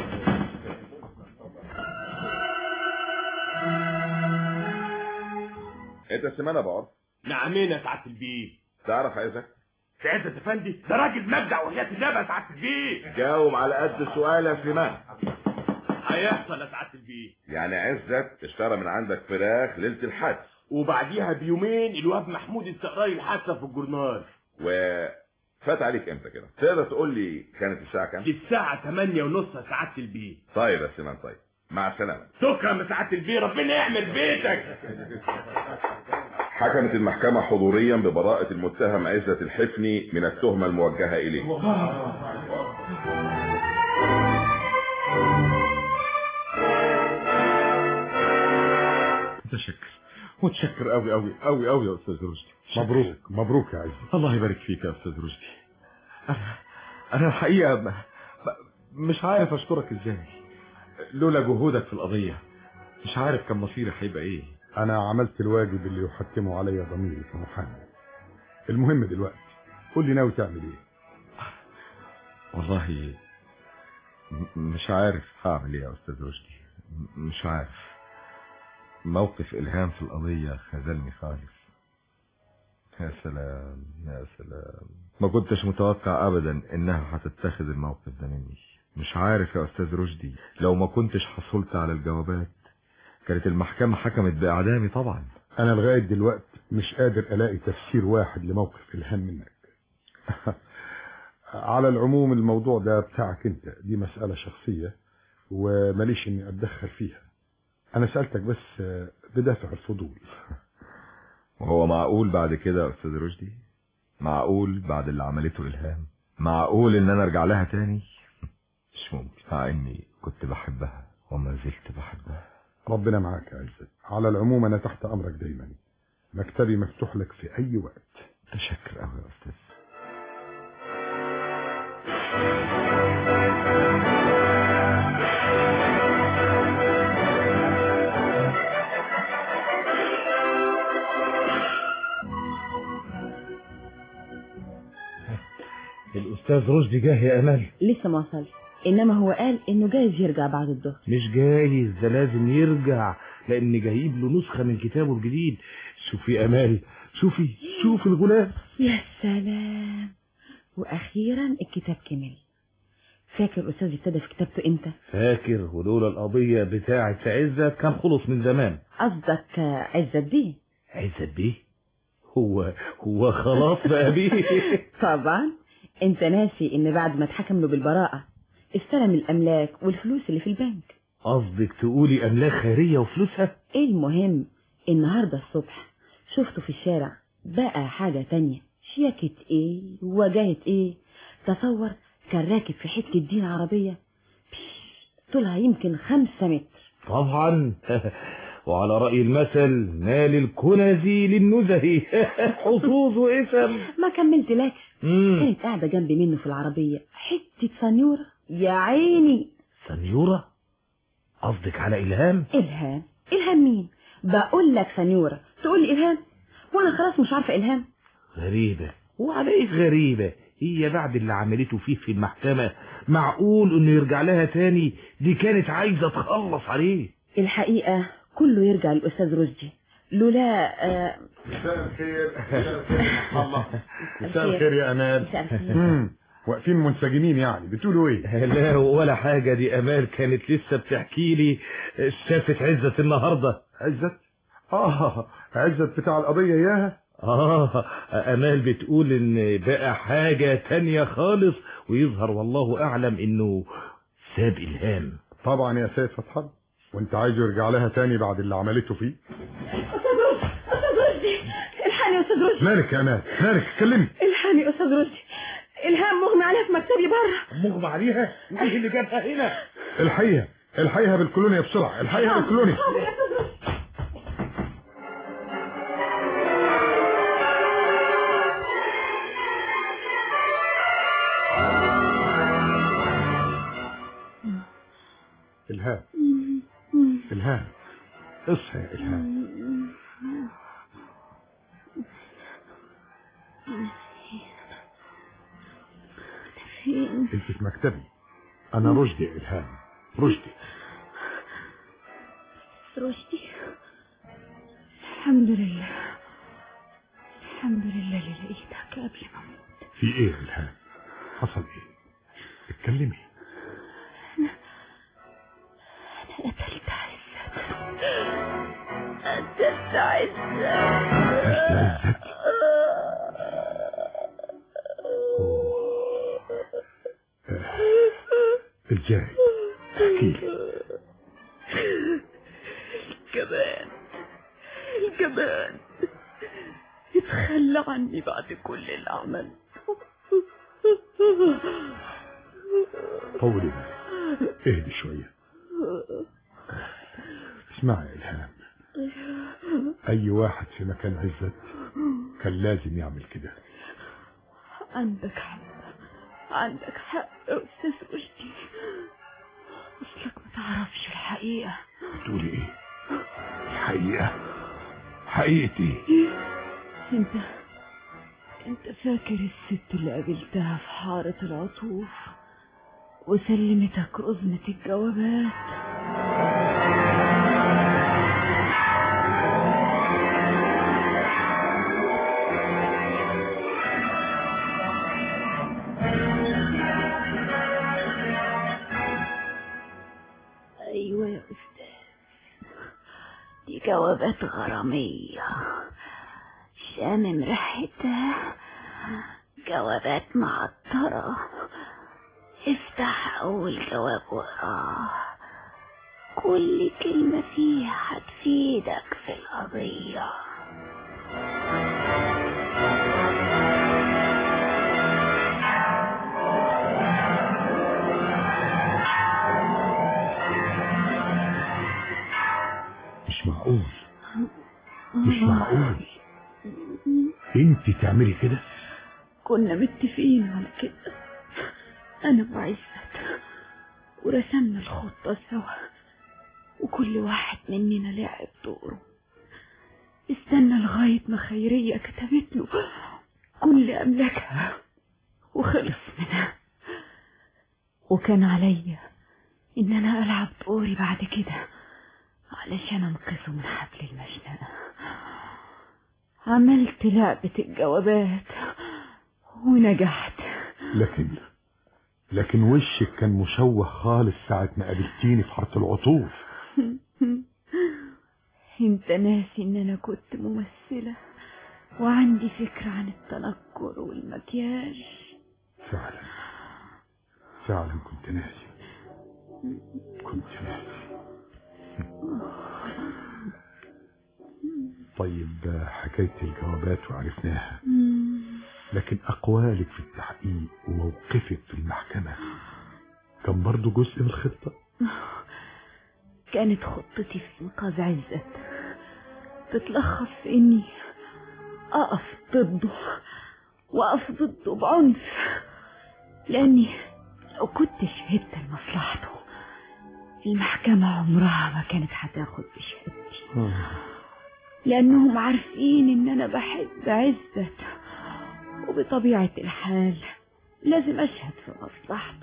انت سمانة بعض نعمين يا سعادة البيه تعرف عايزك سعادة افندي ده راجل مبدع وحياة النبي يا سعادة البيه جاوب على قد السؤال يا سليمان هيحصل يا سعادة البيه يعني عزت اشترى من عندك فراخ ليلة الحادث وبعديها بيومين الواد محمود استقراري الحادثة في الجورنال وفات عليك امتى كده تقدر تقول لي كانت الساعة كام الساعة 8 ونص يا سعادة البيه طيب يا سليمان طيب مع السلامة شكرا يا سعادة البيه ربنا يعمل بيتك حكمت المحكمة حضوريا ببراءة المتهم عزة الحفني من التهمة الموجهة إليه متشكر متشكر قوي قوي قوي قوي يا استاذ رشدي مبروك مبروك يا عزيزي الله يبارك فيك يا استاذ رشدي انا انا الحقيقه ب... ب... مش عارف اشكرك ازاي لولا جهودك في القضيه مش عارف كان مصيري هيبقى ايه انا عملت الواجب اللي يحتمه عليا ضميري كمحامي المهم دلوقتي قول لي ناوي تعمل ايه والله م- مش عارف هعمل ايه يا استاذ رشدي م- مش عارف موقف الهام في القضيه خذلني خالص يا سلام يا سلام ما كنتش متوقع ابدا انها هتتخذ الموقف ده مني مش عارف يا استاذ رشدي لو ما كنتش حصلت على الجوابات كانت المحكمة حكمت بإعدامي طبعا انا لغاية دلوقتي مش قادر الاقي تفسير واحد لموقف الهام منك على العموم الموضوع ده بتاعك انت دي مسألة شخصية وماليش اني اتدخل فيها انا سألتك بس بدافع الفضول وهو معقول بعد كده يا استاذ رشدي معقول بعد اللي عملته الهام معقول ان انا ارجع لها تاني مش ممكن مع اني كنت بحبها وما زلت بحبها ربنا معاك يا عزت على العموم انا تحت امرك دايما مكتبي مفتوح لك في اي وقت تشكر قوي يا استاذ الأستاذ رشدي جه يا أمل لسه ما وصلش انما هو قال انه جايز يرجع بعد الظهر مش جايز ده لازم يرجع لأن جايب له نسخة من كتابه الجديد شوفي يا أمال شوفي شوفي الغلاف يا سلام واخيرا الكتاب كمل فاكر الاستاذ ابتدى في كتابته امتى فاكر ولولا القضية بتاعة عزت كان خلص من زمان قصدك عز الدين عزت بيه هو هو خلاص بقى بيه طبعا انت ناسي ان بعد ما اتحكم له بالبراءة استلم الأملاك والفلوس اللي في البنك قصدك تقولي أملاك خيرية وفلوسها المهم النهاردة الصبح شفته في الشارع بقى حاجة تانية شياكة ايه وجاهة ايه تصور كان راكب في حتة دين عربية بش، طولها يمكن خمسة متر طبعا وعلى رأي المثل مال الكنز للنزه حظوظ وإثم ما كملت لك مم. كانت قاعدة جنبي منه في العربية حتة سنيورة يا عيني سنيورة قصدك على إلهام إلهام إلهام مين بقول لك سنيورة تقول لي إلهام وأنا خلاص مش عارفة إلهام غريبة وعلى ايه غريبة هي بعد اللي عملته فيه في المحكمة معقول انه يرجع لها تاني دي كانت عايزة تخلص عليه الحقيقة كله يرجع للأستاذ رشدي لولا آه، مساء الخير مساء الخير الله مساء الخير. الخير يا امال مساء الخير. مم. واقفين منسجمين يعني بتقولوا ايه لا ولا حاجة دي امال كانت لسه بتحكي لي شافت عزة النهاردة عزت اه عزت بتاع القضية اياها اه امال بتقول ان بقى حاجة تانية خالص ويظهر والله اعلم انه ساب الهام طبعا يا سيد فتح الله وانت عايزه يرجع لها تاني بعد اللي عملته فيه أستاذ رشدي الحقني يا أستاذ رشدي مالك يا امال مالك اتكلمي الحقني يا أستاذ رشدي الهام مغمى عليها في مكتبي بره مغمى عليها وايه اللي جابها هنا الحقيقة الحقيقة بالكولونيا بسرعة الحقيقة بالكولونيا إلهام إلهام اصحى يا إلهام فين انت في مكتبي أنا رشدي يا إلهام رشدي رشدي الحمد لله الحمد لله اللي لقيتك قبل ما اموت في إيه يا إلهام حصل إيه اتكلمي انا قتلت عزت قتلت عزت ازاي احكي لي كمان كمان اتخلى عني بعد كل اللي عملته طولي بالك اهدي شوية اسمعي يا إلهام أي واحد في مكان عزت كان لازم يعمل كده عندك حق عندك حق يا أستاذ رشدي أصلك ما تعرفش الحقيقة بتقولي إيه الحقيقة حقيقة إيه انت انت فاكر الست اللي قابلتها في حارة العطوف وسلمتك رزمة الجوابات ايوه يا استاذ دي جوابات غرامية شامم ريحتها جوابات معطرة افتح اول جواب وراه كل كلمة فيها هتفيدك في القضية مش معقول مش معقول انت تعملي كده كنا متفقين على كده انا وعزت ورسمنا الخطة سوا وكل واحد مننا لعب دوره استنى لغاية ما خيرية كتبت له كل أملاكها وخلص منها وكان عليا إن أنا ألعب دوري بعد كده علشان أنقذه من حبل المشنقة عملت لعبة الجوابات ونجحت لكن لكن وشك كان مشوه خالص ساعة ما قابلتيني في حارة العطوف انت ناسي ان انا كنت ممثلة وعندي فكرة عن التنكر والمكياج فعلا فعلا كنت ناسي كنت ناسي طيب حكاية الجوابات وعرفناها لكن أقوالك في التحقيق وموقفك في المحكمة كان برضو جزء من الخطة كانت خطتي في إنقاذ عزت تتلخص في إني أقف ضده وأقف ضده بعنف لأني لو كنت شهدت لمصلحته المحكمة عمرها ما كانت هتاخد بشهادتي لأنهم عارفين إن أنا بحب عزت وبطبيعة الحال لازم أشهد في مصلحته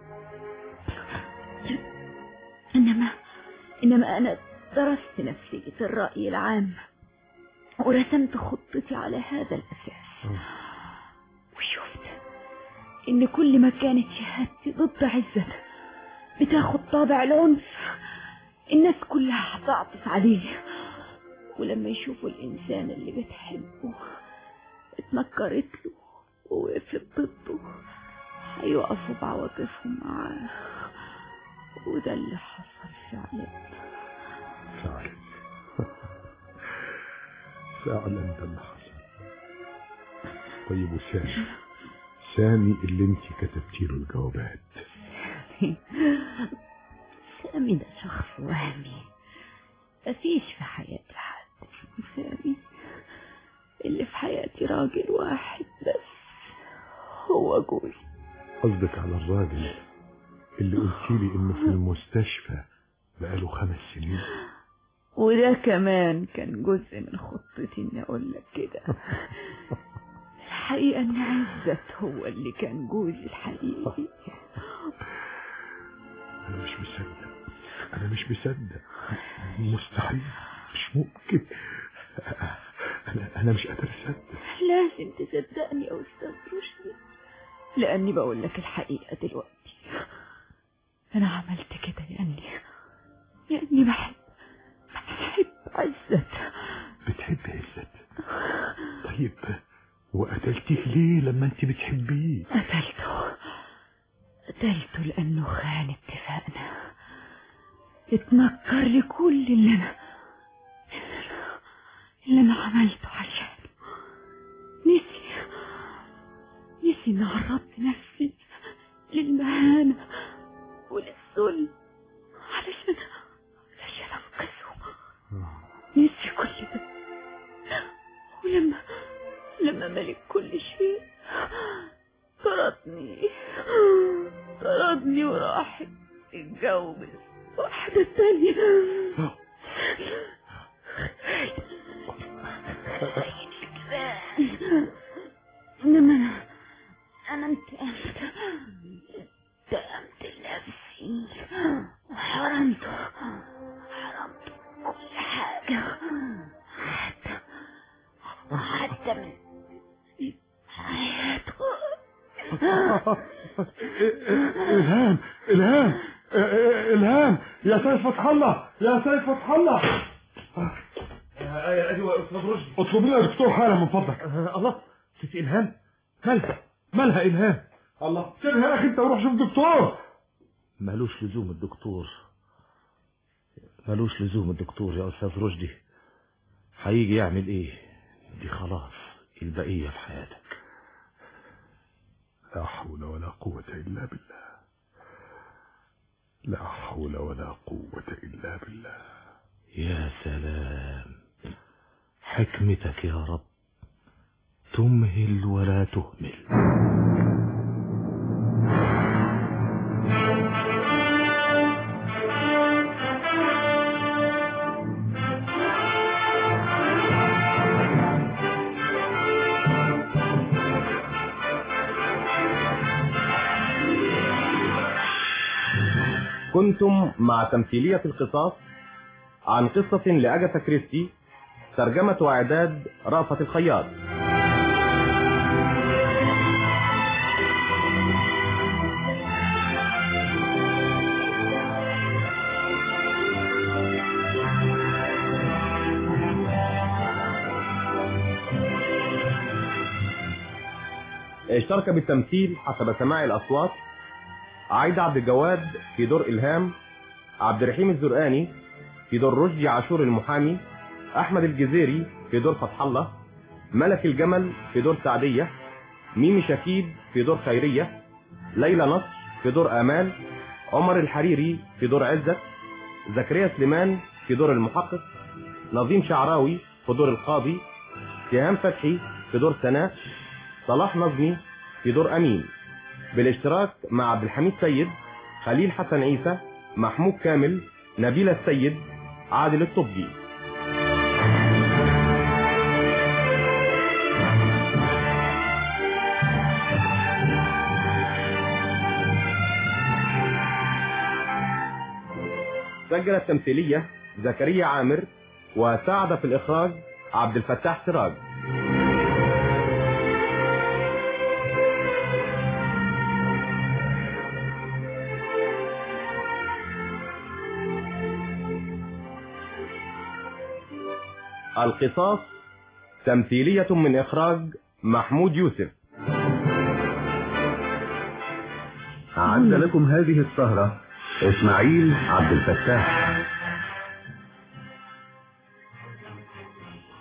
إنما إنما أنا درست نفسية الرأي العام ورسمت خطتي على هذا الأساس وشفت إن كل ما كانت شهادتي ضد عزت بتاخد طابع العنف الناس كلها هتعطف عليه ولما يشوفوا الإنسان اللي بتحبه اتنكرت له ووقفت ضده هيوقفوا بعواطفهم معاه وده اللي حصل فعلا فعلا فعلا ده اللي حصل طيب وسامي سامي اللي انت كتبتي له الجوابات سامي ده شخص وهمي مفيش في حياتي حد اسمه سامي اللي في حياتي راجل واحد بس هو جوزي قصدك على الراجل اللي قلتيلي انه في المستشفى بقاله خمس سنين وده كمان كان جزء من خطتي اني اقول لك كده الحقيقة ان عزت هو اللي كان جوزي الحقيقي انا مش مصدق انا مش مصدق مستحيل مش ممكن انا انا مش قادر اصدق لازم تصدقني يا استاذ رشدي لاني بقول لك الحقيقة دلوقتي انا عملت كده لاني لاني بحب بحب عزت بتحب عزت طيب وقتلتيه ليه لما انت بتحبيه قتلته قتلته لانه خان اتفاقنا اتنكر لي كل اللي انا اللي انا عملته عشانه نسي نسي اني عرضت نفسي للمهانة وللذل علشان علشان انقذه نسي كل ده ولما لما ملك كل شيء طردني طردني وراح اتجوز واحدة تانية انما انا انا انتقمت انتقمت لنفسي وحرمته حرمته من كل حاجة حتى حتى من حياته الهام الهام الهام يا سيف فتح الله يا سيف فتح الله ايوه يا استاذ رشدي اطلب لنا دكتور حالا من فضلك الله ست الهام مالها مالها الهام الله سيبها يا اخي انت وروح شوف دكتور مالوش لزوم الدكتور مالوش لزوم الدكتور يا استاذ رشدي هيجي يعمل ايه دي خلاص البقية في حياتك لا حول ولا قوة إلا بالله لا حول ولا قوة إلا بالله يا سلام حكمتك يا رب تمهل ولا تهمل كنتم مع تمثيلية القصاص عن قصة لأجاثا كريستي ترجمة وإعداد رأفت الخياط اشترك بالتمثيل حسب سماع الأصوات عايدة عبد الجواد في دور إلهام عبد الرحيم الزرقاني في دور رشدي عاشور المحامي أحمد الجزيري في دور فتح الله ملك الجمل في دور سعدية ميمي شكيب في دور خيرية ليلى نصر في دور آمال عمر الحريري في دور عزت زكريا سليمان في دور المحقق نظيم شعراوي في دور القاضي سهام فتحي في دور سناء صلاح نظمي في دور أمين بالاشتراك مع عبد الحميد سيد خليل حسن عيسى محمود كامل نبيل السيد عادل الطبي سجل التمثيلية زكريا عامر وساعد في الإخراج عبد الفتاح سراج القصاص تمثيلية من إخراج محمود يوسف أعد لكم هذه السهرة إسماعيل عبد الفتاح